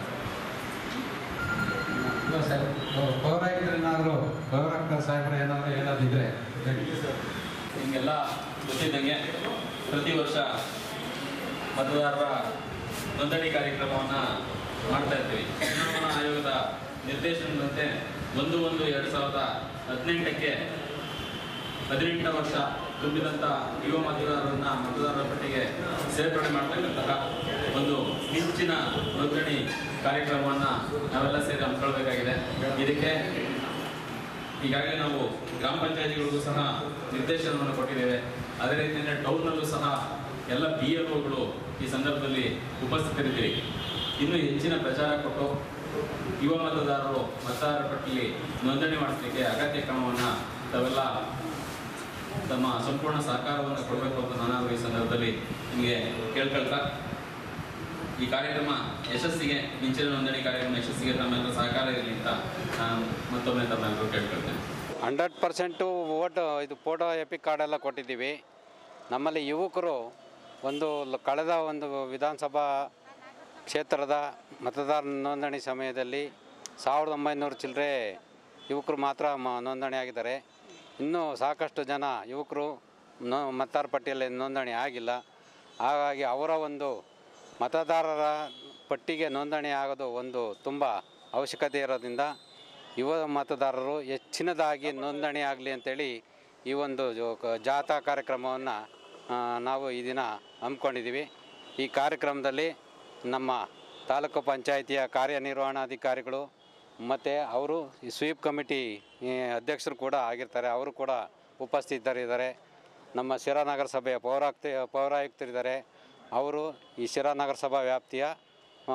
ಇಲ್ಲ ಸರ್ ಪೌರಾಯುಕ್ತರೇನಾದರೂ ಪೌರಾಯುಕ್ತ ಸಾಹೇಬರು ಏನಾದರೂ ಹೇಳೋದಿದ್ರೆ ಹೇಳಿ ನಿಮಗೆಲ್ಲ ಗೊತ್ತಿದ್ದಂಗೆ ಪ್ರತಿ ವರ್ಷ ಮತದಾರರ ನೋಂದಣಿ ಕಾರ್ಯಕ್ರಮವನ್ನು ಮಾಡ್ತಾ ಇರ್ತೀವಿ ಚುನಾವಣಾ ಆಯೋಗದ ನಿರ್ದೇಶನದಂತೆ ಒಂದು ಒಂದು ಎರಡು ಸಾವಿರದ ಹದಿನೆಂಟಕ್ಕೆ ಹದಿನೆಂಟು ವರ್ಷ ತುಂಬಿದಂಥ ಯುವ ಮತದಾರರನ್ನ ಮತದಾರರ ಪಟ್ಟಿಗೆ ಸೇರ್ಪಡೆ ಮಾಡ್ತಕ್ಕಂತಹ ಒಂದು ಮಿಂಚಿನ ನೋಂದಣಿ ಕಾರ್ಯಕ್ರಮವನ್ನು ನಾವೆಲ್ಲ ಸೇರಿ ಹಮ್ಮಿಕೊಳ್ಬೇಕಾಗಿದೆ ಇದಕ್ಕೆ ಈಗಾಗಲೇ ನಾವು ಗ್ರಾಮ ಪಂಚಾಯತಿಗಳಿಗೂ ಸಹ ನಿರ್ದೇಶನವನ್ನು ಕೊಟ್ಟಿದ್ದೇವೆ ಅದೇ ರೀತಿಯಿಂದ ಟೌನ್ನಲ್ಲೂ ಸಹ ಎಲ್ಲ ಬಿ ಎಲ್ ಒಗಳು ಈ ಸಂದರ್ಭದಲ್ಲಿ ಉಪಸ್ಥಿತರಿದ್ದೀರಿ ಇನ್ನೂ ಹೆಚ್ಚಿನ ಪ್ರಚಾರ ಕೊಟ್ಟು ಯುವ ಮತದಾರರು ಮತದಾರರ ಪಟ್ಟಿಯಲ್ಲಿ ನೋಂದಣಿ ಮಾಡಿಸಲಿಕ್ಕೆ ಅಗತ್ಯ ಕ್ರಮವನ್ನು ತಾವೆಲ್ಲ ತಮ್ಮ ಸಂಪೂರ್ಣ ಸಹಕಾರವನ್ನು ಕೊಡಬೇಕು ಅಂತ ನಾನಾದರೂ ಈ ಸಂದರ್ಭದಲ್ಲಿ ನಿಮಗೆ ಕೇಳ್ಕೊಳ್ತಾ ಈ ಕಾರ್ಯಕ್ರಮ ಯಶಸ್ಸಿಗೆ ಮಿಂಚಿನ ನೋಂದಣಿ ಕಾರ್ಯಕ್ರಮ ಯಶಸ್ಸಿಗೆ ತಮ್ಮೆಲ್ಲರ ಸಹಕಾರ ಇರಲಿ ಅಂತ ನಾನು ಮತ್ತೊಮ್ಮೆ ತಮ್ಮೆಲ್ಲರೂ ಕೇಳ್ಕೊಳ್ತೇನೆ ಹಂಡ್ರೆಡ್ ಪರ್ಸೆಂಟು ಓಟ್ ಇದು ಫೋಟೋ ಎಪಿಕ್ ಕಾರ್ಡೆಲ್ಲ ಕೊಟ್ಟಿದ್ದೀವಿ ನಮ್ಮಲ್ಲಿ ಯುವಕರು ಒಂದು ಲ- ಕಳೆದ ಒಂದು ವಿಧಾನಸಭಾ ಕ್ಷೇತ್ರದ ಮತದಾರ ನೋಂದಣಿ ಸಮಯದಲ್ಲಿ ಸಾವಿರದ ಒಂಬೈನೂರು ಚಿಲ್ಲರೆ ಯುವಕರು ಮಾತ್ರ ಮ ನೋಂದಣಿ ಆಗಿದ್ದಾರೆ ಇನ್ನೂ ಸಾಕಷ್ಟು ಜನ ಯುವಕರು ನೋ ಮತದಾರ ಪಟ್ಟಿಯಲ್ಲಿ ನೋಂದಣಿ ಆಗಿಲ್ಲ ಹಾಗಾಗಿ ಅವರ ಒಂದು ಮತದಾರರ ಪಟ್ಟಿಗೆ ನೋಂದಣಿ ಆಗೋದು ಒಂದು ತುಂಬ ಅವಶ್ಯಕತೆ ಇರೋದ್ರಿಂದ ಯುವ ಮತದಾರರು ಹೆಚ್ಚಿನದಾಗಿ ನೋಂದಣಿ ಆಗಲಿ ಅಂತೇಳಿ ಈ ಒಂದು ಜೋ- ಕ- ಜಾಥಾ ಕಾರ್ಯಕ್ರಮವನ್ನು ನಾವು ಈ ದಿನ ಹಮ್ಮಿಕೊಂಡಿದ್ದೀವಿ ಈ ಕಾರ್ಯಕ್ರಮದಲ್ಲಿ ನಮ್ಮ ತಾಲೂಕು ಪಂಚಾಯಿತಿಯ ಕಾರ್ಯನಿರ್ವಹಣಾಧಿಕಾರಿಗಳು ಮತ್ತು ಅವರು ಈ ಸ್ವೀಪ್ ಕಮಿಟಿ ಈ ಅಧ್ಯಕ್ಷರು ಕೂಡ ಆಗಿರ್ತಾರೆ ಅವರು ಕೂಡ ಉಪಸ್ಥಿತರಿದ್ದಾರೆ ನಮ್ಮ ಶಿರಾ ನಗರಸಭೆಯ ಪೌರಾಯುಕ್ತ ಪೌರಾಯುಕ್ತರಿದ್ದಾರೆ ಅವರು ಈ ಶಿರಾ ನಗರಸಭಾ ವ್ಯಾಪ್ತಿಯ ಆ,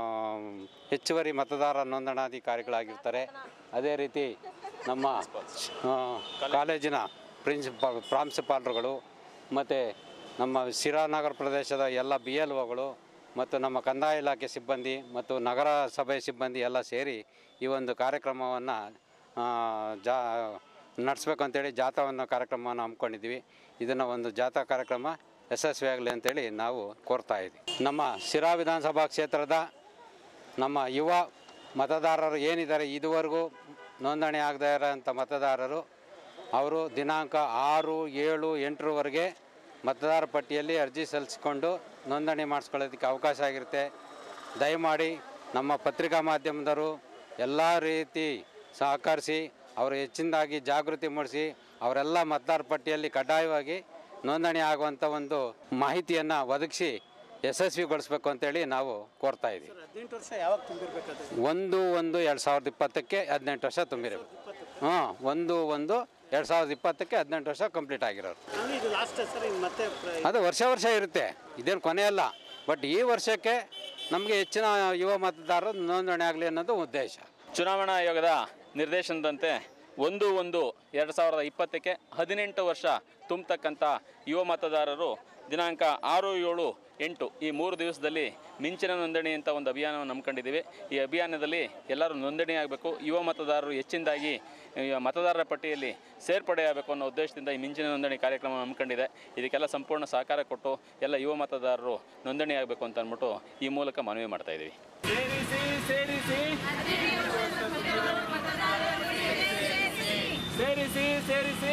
ಹೆಚ್ಚುವರಿ ಮತದಾರ ನೋಂದಣಾಧಿಕಾರಿಗಳಾಗಿರ್ತಾರೆ ಅದೇ ರೀತಿ ನಮ್ಮ ಆ, ಕಾಲೇಜಿನ ಪ್ರಿನ್ಸಿಪಾಲ್ ಪ್ರಾಂಶುಪಾಲರುಗಳು ಮತ್ತು ನಮ್ಮ ಶಿರಾ ನಗರ ಪ್ರದೇಶದ ಎಲ್ಲ ಬಿ ಎಲ್ ಒಗಳು ಮತ್ತು ನಮ್ಮ ಕಂದಾಯ ಇಲಾಖೆ ಸಿಬ್ಬಂದಿ ಮತ್ತು ನಗರ ಸಭೆ ಸಿಬ್ಬಂದಿ ಎಲ್ಲ ಸೇರಿ ಈ ಒಂದು ಕಾರ್ಯಕ್ರಮವನ್ನು ಜಾ ನಡೆಸ್ಬೇಕು ಅಂತೇಳಿ ಜಾಥಾವನ್ನು ಕಾರ್ಯಕ್ರಮವನ್ನು ಹಮ್ಮಿಕೊಂಡಿದ್ದೀವಿ ಇದನ್ನು ಒಂದು ಜಾಥಾ ಕಾರ್ಯಕ್ರಮ ಯಶಸ್ವಿಯಾಗಲಿ ಅಂತೇಳಿ ನಾವು ಕೋರ್ತಾ ಇದ್ದೀವಿ ನಮ್ಮ ಶಿರಾ ವಿಧಾನಸಭಾ ಕ್ಷೇತ್ರದ ನಮ್ಮ ಯುವ ಮತದಾರರು ಏನಿದ್ದಾರೆ ಇದುವರೆಗೂ ನೋಂದಣಿ ಆಗದೇ ಇರೋಂಥ ಮತದಾರರು ಅವರು ದಿನಾಂಕ ಆರು ಏಳು ಎಂಟರವರೆಗೆ ಮತದಾರ ಪಟ್ಟಿಯಲ್ಲಿ ಅರ್ಜಿ ಸಲ್ಲಿಸಿಕೊಂಡು ನೋಂದಣಿ ಮಾಡಿಸ್ಕೊಳ್ಳೋದಕ್ಕೆ ಅವಕಾಶ ಆಗಿರುತ್ತೆ ದಯಮಾಡಿ ನಮ್ಮ ಪತ್ರಿಕಾ ಮಾಧ್ಯಮದವರು ಎಲ್ಲ ರೀತಿ ಸಹಕರಿಸಿ ಅವರು ಹೆಚ್ಚಿನದಾಗಿ ಜಾಗೃತಿ ಮೂಡಿಸಿ ಅವರೆಲ್ಲ ಮತದಾರ ಪಟ್ಟಿಯಲ್ಲಿ ಕಡ್ಡಾಯವಾಗಿ ನೋಂದಣಿ ಆಗುವಂಥ ಒಂದು ಮಾಹಿತಿಯನ್ನು ಒದಗಿಸಿ ಯಶಸ್ವಿಗೊಳಿಸ್ಬೇಕು ಅಂತೇಳಿ ನಾವು ಕೋರ್ತಾ ಇದ್ದೀವಿ ಹದಿನೆಂಟು ವರ್ಷ ಯಾವಾಗ ತುಂಬಿರ್ಬೇಕಾದ್ರೆ ಒಂದು ಒಂದು ಎರಡು ಸಾವಿರದ ಇಪ್ಪತ್ತಕ್ಕೆ ಹದಿನೆಂಟು ವರ್ಷ ತುಂಬಿರಬೇಕು ಹಾಂ ಒಂದು ಒಂದು ಎರಡು ಸಾವಿರದ ಇಪ್ಪತ್ತಕ್ಕೆ ಹದಿನೆಂಟು ವರ್ಷ ಕಂಪ್ಲೀಟ್ ಆಗಿರೋರು ನಾನು ಇದು ಲಾಸ್ಟ್ ಸರ್ ಇನ್ನು ಮತ್ತೆ ಪ್ರ- ಅದು ವರ್ಷ ವರ್ಷ ಇರುತ್ತೆ ಇದೇನು ಕೊನೆಯಲ್ಲ ಬಟ್ ಈ ವರ್ಷಕ್ಕೆ ನಮಗೆ ಹೆಚ್ಚಿನ ಯುವ ಮತದಾರರು ನೋಂದಣಿ ಆಗಲಿ ಅನ್ನೋದು ಉದ್ದೇಶ ಚುನಾವಣಾ ಆಯೋಗದ ನಿರ್ದೇಶನದಂತೆ ಒಂದು ಒಂದು ಎರಡು ಸಾವಿರದ ಇಪ್ಪತ್ತಕ್ಕೆ ಹದಿನೆಂಟು ವರ್ಷ ತುಂಬತಕ್ಕಂಥ ಯುವ ಮತದಾರರು ದಿನಾಂಕ ಆರು ಏಳು ಎಂಟು ಈ ಮೂರು ದಿವಸದಲ್ಲಿ ಮಿಂಚಿನ ನೋಂದಣಿ ಅಂತ ಒಂದು ಅಭಿಯಾನವನ್ನು ಹಮ್ಮಿಕೊಂಡಿದ್ದೀವಿ ಈ ಅಭಿಯಾನದಲ್ಲಿ ಎಲ್ಲರೂ ನೋಂದಣಿ ಆಗಬೇಕು ಯುವ ಮತದಾರರು ಹೆಚ್ಚಿನದಾಗಿ ಈ ಮತದಾರರ ಪಟ್ಟಿಯಲ್ಲಿ ಸೇರ್ಪಡೆಯಾಗಬೇಕು ಅನ್ನೋ ಉದ್ದೇಶದಿಂದ ಈ ಮಿಂಚಿನ ನೋಂದಣಿ ಕಾರ್ಯಕ್ರಮ ಹಮ್ಮಿಕೊಂಡಿದೆ ಇದಕ್ಕೆಲ್ಲ ಸಂಪೂರ್ಣ ಸಹಕಾರ ಕೊಟ್ಟು ಎಲ್ಲ ಯುವ ಮತದಾರರು ನೋಂದಣಿ ಆಗಬೇಕು ಅಂತ ಅಂದ್ಬಿಟ್ಟು ಈ ಮೂಲಕ ಮನವಿ ಮಾಡ್ತಾ ಇದ್ದೀವಿ ಸೇರಿಸಿ ಸೇರಿಸಿ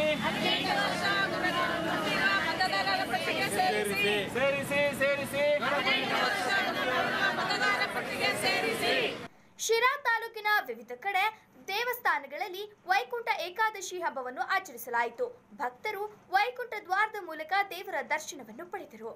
ಸೇರಿಸಿ ಸೇರಿಸಿ ಶಿರಾ ತಾಲೂಕಿನ ವಿವಿಧ ಕಡೆ ದೇವಸ್ಥಾನಗಳಲ್ಲಿ ವೈಕುಂಠ ಏಕಾದಶಿ ಹಬ್ಬವನ್ನು ಆಚರಿಸಲಾಯಿತು ಭಕ್ತರು ವೈಕುಂಠ ದ್ವಾರದ ಮೂಲಕ ದೇವರ ದರ್ಶನವನ್ನು ಪಡೆದರು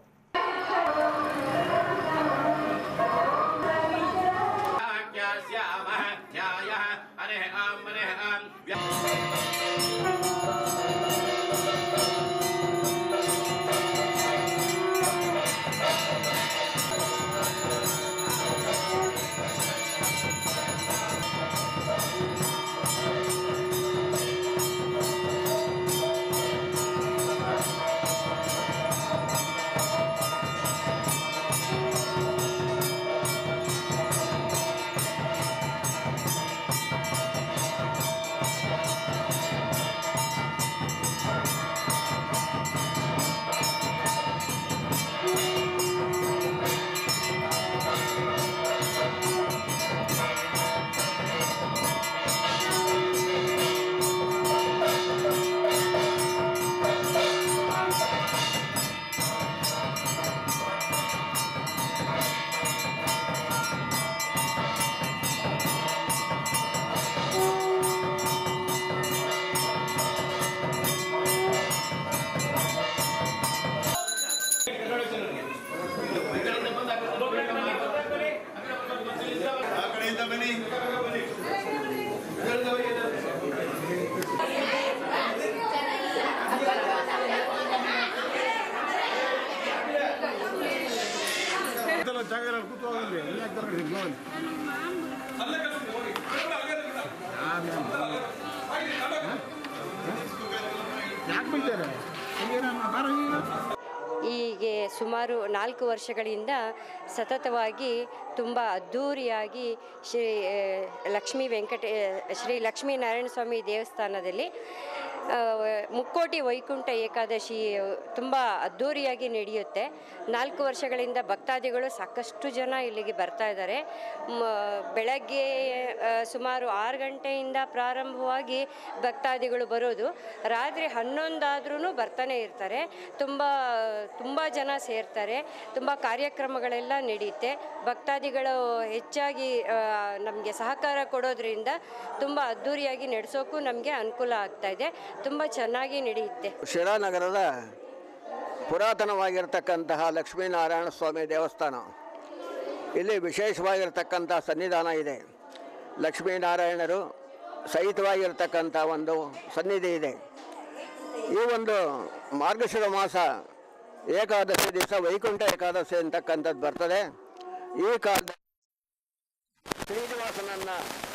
ಹೀಗೆ ಸುಮಾರು ನಾಲ್ಕು ವರ್ಷಗಳಿಂದ ಸತತವಾಗಿ ತುಂಬ ಅದ್ಧೂರಿಯಾಗಿ ಶ್ರೀ ಆ, ಲಕ್ಷ್ಮೀ ವೆಂಕಟ ಶ್ರೀ ಲಕ್ಷ್ಮೀನಾರಾಯಣ ಸ್ವಾಮಿ ದೇವಸ್ಥಾನದಲ್ಲಿ ಆ, ಮುಕ್ಕೋಟಿ ವೈಕುಂಠ ಏಕಾದಶಿ ತುಂಬ ಅದ್ಧೂರಿಯಾಗಿ ನಡೆಯುತ್ತೆ ನಾಲ್ಕು ವರ್ಷಗಳಿಂದ ಭಕ್ತಾದಿಗಳು ಸಾಕಷ್ಟು ಜನ ಇಲ್ಲಿಗೆ ಬರ್ತಾ ಇದ್ದಾರೆ ಮ- ಬೆಳಗ್ಗೆ ಆ, ಸುಮಾರು ಆರು ಗಂಟೆಯಿಂದ ಪ್ರಾರಂಭವಾಗಿ ಭಕ್ತಾದಿಗಳು ಬರೋದು ರಾತ್ರಿ ಹನ್ನೊಂದಾದ್ರೂ ಬರ್ತಾನೆ ಇರ್ತಾರೆ ತುಂಬ ತುಂಬ ಜನ ಸೇರ್ತಾರೆ ತುಂಬ ಕಾರ್ಯಕ್ರಮಗಳೆಲ್ಲ ನಡೆಯುತ್ತೆ ಭಕ್ತಾದಿಗಳು ಹೆಚ್ಚಾಗಿ ನಮಗೆ ಸಹಕಾರ ಕೊಡೋದ್ರಿಂದ ತುಂಬ ಅದ್ಧೂರಿಯಾಗಿ ನಡೆಸೋಕ್ಕೂ ನಮಗೆ ಅನುಕೂಲ ಆಗ್ತಾ ಇದೆ ತುಂಬ ಚೆನ್ನಾಗಿ ನಡೆಯುತ್ತೆ ಶಿರಾನಗರದ ಪುರಾತನವಾಗಿರ್ತಕ್ಕಂತಹ ಲಕ್ಷ್ಮೀನಾರಾಯಣ ಸ್ವಾಮಿ ದೇವಸ್ಥಾನ ಇಲ್ಲಿ ವಿಶೇಷವಾಗಿರ್ತಕ್ಕಂಥ ಸನ್ನಿಧಾನ ಇದೆ ಲಕ್ಷ್ಮೀನಾರಾಯಣರು ಸಹಿತವಾಗಿರ್ತಕ್ಕಂಥ ಒಂದು ಸನ್ನಿಧಿ ಇದೆ ಈ ಒಂದು ಮಾರ್ಗಶಿರ ಮಾಸ ಏಕಾದಶಿ ದಿವಸ ವೈಕುಂಠ ಏಕಾದಶಿ ಅಂತಕ್ಕಂಥದ್ದು ಬರ್ತದೆ ಈ ಕಾಲದ ಶ್ರೀನಿವಾಸನನ್ನ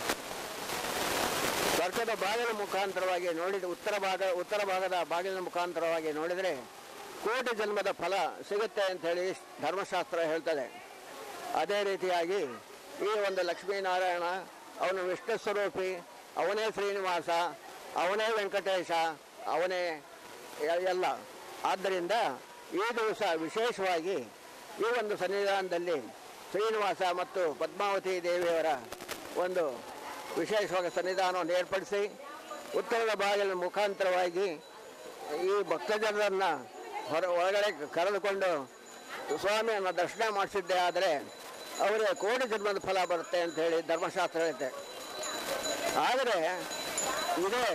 ಸ್ವರ್ಗದ ಬಾಗಿಲ ಮುಖಾಂತರವಾಗಿ ನೋಡಿದ ಉತ್ತರ ಭಾಗ ಉತ್ತರ ಭಾಗದ ಬಾಗಿಲಿನ ಮುಖಾಂತರವಾಗಿ ನೋಡಿದರೆ ಕೋಟಿ ಜನ್ಮದ ಫಲ ಸಿಗುತ್ತೆ ಅಂತ ಹೇಳಿ ಧರ್ಮಶಾಸ್ತ್ರ ಹೇಳ್ತದೆ ಅದೇ ರೀತಿಯಾಗಿ ಈ ಒಂದು ಲಕ್ಷ್ಮೀನಾರಾಯಣ ಅವನು ವಿಷ್ಣು ಸ್ವರೂಪಿ ಅವನೇ ಶ್ರೀನಿವಾಸ ಅವನೇ ವೆಂಕಟೇಶ ಅವನೇ ಎ- ಎಲ್ಲ ಆದ್ದರಿಂದ ಈ ದಿವಸ ವಿಶೇಷವಾಗಿ ಈ ಒಂದು ಸನ್ನಿಧಾನದಲ್ಲಿ ಶ್ರೀನಿವಾಸ ಮತ್ತು ಪದ್ಮಾವತಿ ದೇವಿಯವರ ಒಂದು ವಿಶೇಷವಾಗಿ ಸನ್ನಿಧಾನವನ್ನು ಏರ್ಪಡಿಸಿ ಉತ್ತರದ ಬಾಗಿಲಿನ ಮುಖಾಂತರವಾಗಿ ಈ ಭಕ್ತಜನರನ್ನು ಹೊರ ಒಳಗಡೆ ಕರೆದುಕೊಂಡು ಸ್ವಾಮಿಯನ್ನು ದರ್ಶನ ಮಾಡಿಸಿದ್ದೆ ಆದರೆ ಅವರಿಗೆ ಕೋಟಿ ಜನ್ಮದ ಫಲ ಬರುತ್ತೆ ಅಂತ ಹೇಳಿ ಧರ್ಮಶಾಸ್ತ್ರ ಹೇಳುತ್ತೆ ಆದರೆ ಇದೇ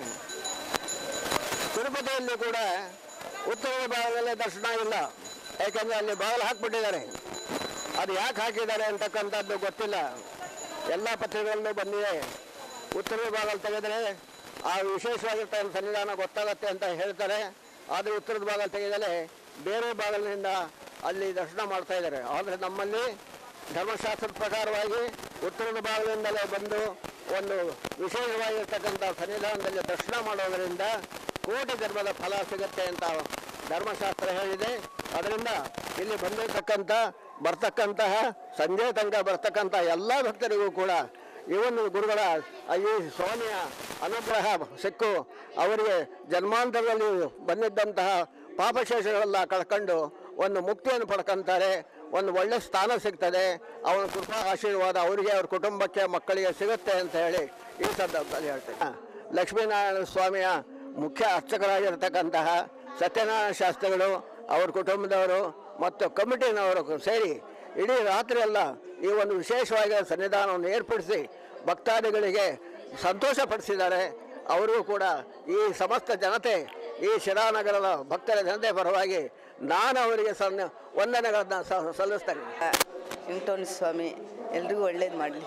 ತಿರುಪತಿಯಲ್ಲಿ ಕೂಡ ಉತ್ತರದ ಭಾಗದಲ್ಲೇ ದರ್ಶನ ಇಲ್ಲ ಯಾಕಂದರೆ ಅಲ್ಲಿ ಬಾಗಿಲು ಹಾಕ್ಬಿಟ್ಟಿದ್ದಾರೆ ಅದು ಯಾಕೆ ಹಾಕಿದ್ದಾರೆ ಅಂತಕ್ಕಂಥದ್ದು ಗೊತ್ತಿಲ್ಲ ಎಲ್ಲ ಪತ್ರಿಕೆಗಳಲ್ಲೂ ಬಂದಿದೆ ಉತ್ತರ ಭಾಗದಲ್ಲಿ ತೆಗೆದರೆ ಆ ವಿಶೇಷವಾಗಿರ್ತಕ್ಕಂಥ ಸನ್ನಿಧಾನ ಗೊತ್ತಾಗತ್ತೆ ಅಂತ ಹೇಳ್ತಾರೆ ಆದರೆ ಉತ್ತರದ ಭಾಗ ತೆಗೆದರೆ ಬೇರೆ ಭಾಗದಿಂದ ಅಲ್ಲಿ ದರ್ಶನ ಮಾಡ್ತಾ ಇದ್ದಾರೆ ಆದರೆ ನಮ್ಮಲ್ಲಿ ಧರ್ಮಶಾಸ್ತ್ರದ ಪ್ರಕಾರವಾಗಿ ಉತ್ತರದ ಭಾಗದಿಂದಲೇ ಬಂದು ಒಂದು ವಿಶೇಷವಾಗಿರ್ತಕ್ಕಂಥ ಸನ್ನಿಧಾನದಲ್ಲಿ ದರ್ಶನ ಮಾಡೋದರಿಂದ ಕೋಟಿ ಧರ್ಮದ ಫಲ ಸಿಗುತ್ತೆ ಅಂತ ಧರ್ಮಶಾಸ್ತ್ರ ಹೇಳಿದೆ ಅದರಿಂದ ಇಲ್ಲಿ ಬಂದಿರತಕ್ಕಂಥ ಬರ್ತಕ್ಕಂತಹ ಸಂಜೆ ತನಕ ಬರ್ತಕ್ಕಂಥ ಎಲ್ಲ ಭಕ್ತರಿಗೂ ಕೂಡ ಈ ಒಂದು ಗುರುಗಳ ಈ ಸ್ವಾಮಿಯ ಅನುಗ್ರಹ ಸಿಕ್ಕು ಅವರಿಗೆ ಜನ್ಮಾಂತರದಲ್ಲಿ ಬಂದಿದ್ದಂತಹ ಪಾಪಶೇಷಗಳೆಲ್ಲ ಕಳ್ಕೊಂಡು ಒಂದು ಮುಕ್ತಿಯನ್ನು ಪಡ್ಕೊಂತಾರೆ ಒಂದು ಒಳ್ಳೆ ಸ್ಥಾನ ಸಿಗ್ತದೆ ಅವನ ಕೃಪಾ ಆಶೀರ್ವಾದ ಅವರಿಗೆ ಅವ್ರ ಕುಟುಂಬಕ್ಕೆ ಮಕ್ಕಳಿಗೆ ಸಿಗುತ್ತೆ ಅಂತ ಹೇಳಿ ಈ ಸಂದರ್ಭದಲ್ಲಿ ಹೇಳ್ತೇನೆ ಲಕ್ಷ್ಮೀನಾರಾಯಣ ಸ್ವಾಮಿಯ ಮುಖ್ಯ ಅರ್ಚಕರಾಗಿರ್ತಕ್ಕಂತಹ ಸತ್ಯನಾರಾಯಣ ಶಾಸ್ತ್ರಿಗಳು ಅವ್ರ ಕುಟುಂಬದವರು ಮತ್ತು ಕಮಿಟಿನವರು ಸೇರಿ ಇಡೀ ರಾತ್ರಿ ಎಲ್ಲ ಈ ಒಂದು ವಿಶೇಷವಾಗಿ ಸನ್ನಿಧಾನವನ್ನು ಏರ್ಪಡಿಸಿ ಭಕ್ತಾದಿಗಳಿಗೆ ಸಂತೋಷಪಡಿಸಿದ್ದಾರೆ ಅವರಿಗೂ ಕೂಡ ಈ ಸಮಸ್ತ ಜನತೆ ಈ ಶಿರಾನಗರದ ಭಕ್ತರ ಜನತೆ ಪರವಾಗಿ ನಾನು ಅವರಿಗೆ ಸನ್ನ ವಂದನೆಗಳನ್ನು ಸ- ಸಲ್ಲಿಸ್ತೇನೆ ವೆಂಕಟರಮಣ ಸ್ವಾಮಿ ಎಲ್ರಿಗೂ ಒಳ್ಳೇದು ಮಾಡಲಿ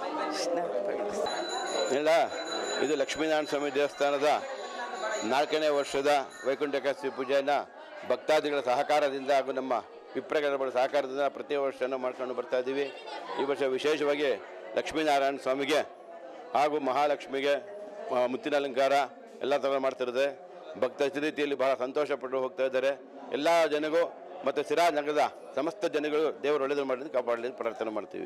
ಇಲ್ಲ ಇದು ಲಕ್ಷ್ಮೀನಾರಾಯಣ ಸ್ವಾಮಿ ದೇವಸ್ಥಾನದ ನಾಲ್ಕನೇ ವರ್ಷದ ವೈಕುಂಠ ಏಕಾದಶಿ ಪೂಜೆಯನ್ನು ಭಕ್ತಾದಿಗಳ ಸಹಕಾರದಿಂದ ಹಾಗೂ ನಮ್ಮ ವಿಪ್ರಗಣಗಳ ಸಹಕಾರದಿಂದ ಪ್ರತಿ ವರ್ಷನೂ ಮಾಡ್ಕೊಂಡು ಬರ್ತಾ ಇದ್ದೀವಿ ಈ ವರ್ಷ ವಿಶೇಷವಾಗಿ ಲಕ್ಷ್ಮೀನಾರಾಯಣ ಸ್ವಾಮಿಗೆ ಹಾಗೂ ಮಹಾಲಕ್ಷ್ಮಿಗೆ ಆ, ಮುತ್ತಿನ ಅಲಂಕಾರ ಎಲ್ಲ ಥರ ಮಾಡ್ತಿರುತ್ತೆ ಭಕ್ತ ರೀತಿಯಲ್ಲಿ ಬಹಳ ಸಂತೋಷಪಟ್ಟು ಹೋಗ್ತಾ ಇದ್ದಾರೆ ಎಲ್ಲ ಜನಗೂ ಮತ್ತು ಸಿರಾ ನಗರದ ಸಮಸ್ತ ಜನಗಳು ದೇವರು ಒಳ್ಳೆಯದು ಮಾಡಲಿ ಕಾಪಾಡಲಿ ಅಂತ ಪ್ರಾರ್ಥನೆ ಮಾಡ್ತೀವಿ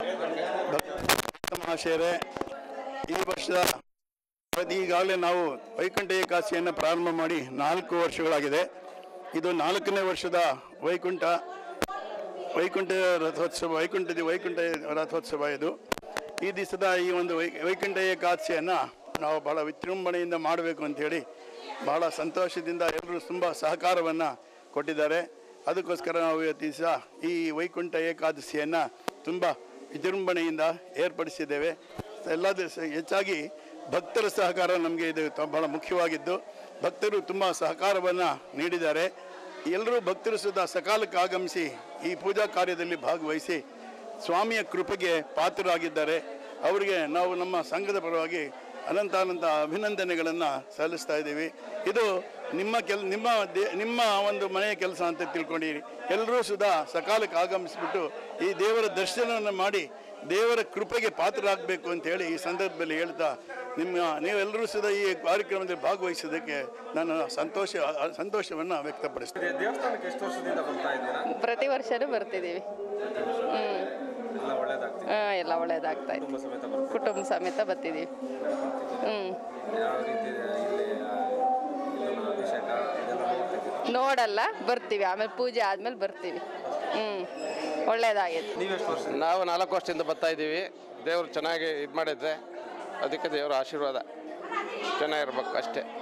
ಮಹಾಶಯರೇ ಈ ವರ್ಷದ ಈಗಾಗಲೇ ನಾವು ವೈಕುಂಠ ಏಕಾದಶಿಯನ್ನು ಪ್ರಾರಂಭ ಮಾಡಿ ನಾಲ್ಕು ವರ್ಷಗಳಾಗಿದೆ ಇದು ನಾಲ್ಕನೇ ವರ್ಷದ ವೈಕುಂಠ ವೈಕುಂಠ ರಥೋತ್ಸವ ವೈಕುಂಠದ ವೈಕುಂಠ ರಥೋತ್ಸವ ಇದು ಈ ದಿವಸದ ಈ ಒಂದು ವೈ ವೈಕುಂಠ ಏಕಾದಶಿಯನ್ನು ನಾವು ಬಹಳ ವಿಜೃಂಭಣೆಯಿಂದ ಮಾಡಬೇಕು ಅಂಥೇಳಿ ಬಹಳ ಸಂತೋಷದಿಂದ ಎಲ್ಲರೂ ತುಂಬ ಸಹಕಾರವನ್ನು ಕೊಟ್ಟಿದ್ದಾರೆ ಅದಕ್ಕೋಸ್ಕರ ನಾವು ಇವತ್ತು ದಿವಸ ಈ ವೈಕುಂಠ ಏಕಾದಶಿಯನ್ನು ತುಂಬ ವಿಜೃಂಭಣೆಯಿಂದ ಏರ್ಪಡಿಸಿದ್ದೇವೆ ಎಲ್ಲ ದಿವಸ ಹೆಚ್ಚಾಗಿ ಭಕ್ತರ ಸಹಕಾರ ನಮಗೆ ಇದು ತ- ಬಹಳ ಮುಖ್ಯವಾಗಿದ್ದು ಭಕ್ತರು ತುಂಬ ಸಹಕಾರವನ್ನು ನೀಡಿದ್ದಾರೆ ಎಲ್ಲರೂ ಭಕ್ತರು ಸುದ ಸಕಾಲಕ್ಕೆ ಆಗಮಿಸಿ ಈ ಪೂಜಾ ಕಾರ್ಯದಲ್ಲಿ ಭಾಗವಹಿಸಿ ಸ್ವಾಮಿಯ ಕೃಪೆಗೆ ಪಾತ್ರರಾಗಿದ್ದಾರೆ ಅವರಿಗೆ ನಾವು ನಮ್ಮ ಸಂಘದ ಪರವಾಗಿ ಅನಂತಾನಂತ ಅಭಿನಂದನೆಗಳನ್ನು ಸಲ್ಲಿಸ್ತಾ ಇದ್ದೀವಿ ಇದು ನಿಮ್ಮ ಕೆಲ್ ನಿಮ್ಮ ದೇ ನಿಮ್ಮ ಒಂದು ಮನೆಯ ಕೆಲಸ ಅಂತ ತಿಳ್ಕೊಂಡಿರಿ ಎಲ್ಲರೂ ಸುಧಾ ಸಕಾಲಕ್ಕೆ ಆಗಮಿಸಿಬಿಟ್ಟು ಈ ದೇವರ ದರ್ಶನವನ್ನು ಮಾಡಿ ದೇವರ ಕೃಪೆಗೆ ಪಾತ್ರರಾಗಬೇಕು ಅಂತ ಹೇಳಿ ಈ ಸಂದರ್ಭದಲ್ಲಿ ಹೇಳ್ತಾ ನಿಮ್ಮ ನೀವೆಲ್ಲರೂ ಸುಧಾ ಈ ಕಾರ್ಯಕ್ರಮದಲ್ಲಿ ಭಾಗವಹಿಸೋದಕ್ಕೆ ನಾನು ಸಂತೋಷ ಸಂತೋಷವನ್ನು ವ್ಯಕ್ತಪಡಿಸ್ತೇನೆ ದೇವಸ್ಥಾನಕ್ಕೆ ಎಷ್ಟು ವರ್ಷದಿಂದ ಬರ್ತಾ ಇದ್ದೀರಾ ಪ್ರತಿ ವರ್ಷನೂ ಬರ್ತಿದ್ದೀವಿ ಹ್ಞೂ ಎಲ್ಲ ಒಳ್ಳೇದಾಗ್ತದೆ ಹಾಂ ಎಲ್ಲ ಒಳ್ಳೇದಾಗ್ತಾ ಇದೆ ಕುಟುಂಬ ಸಮೇತ ಬರ್ತೀರಾ ಕುಟುಂಬ ಸಮೇತ ಬರ್ತಿದ್ದೀವಿ ಹ್ಞೂ ಯಾವ ರೀತಿ ಇದೆ ಇಲ್ಲಿ ಇದನ್ನ ಅಭಿಷೇಕ ಇದೆಲ್ಲ ನೋಡ್ತಿದ್ದೀರಾ ನೋಡಲ್ಲ ಬರ್ತೀವಿ ಆಮೇಲೆ ಪೂಜೆ ಆದ್ಮೇಲೆ ಬರ್ತೀವಿ ಹ್ಞೂ ಒಳ್ಳೇದಾಗಿದೆ ನಾವು ನಾಲ್ಕು ವರ್ಷದಿಂದ ಬರ್ತಾ ಇದ್ದೀವಿ ದೇವರು ಚೆನ್ನಾಗಿ ಇದು ಮಾಡಿದ್ರೆ ಅದಕ್ಕೆ ದೇವರ ಆಶೀರ್ವಾದ ಚೆನ್ನಾಗಿರ್ಬೇಕು ಅಷ್ಟೇ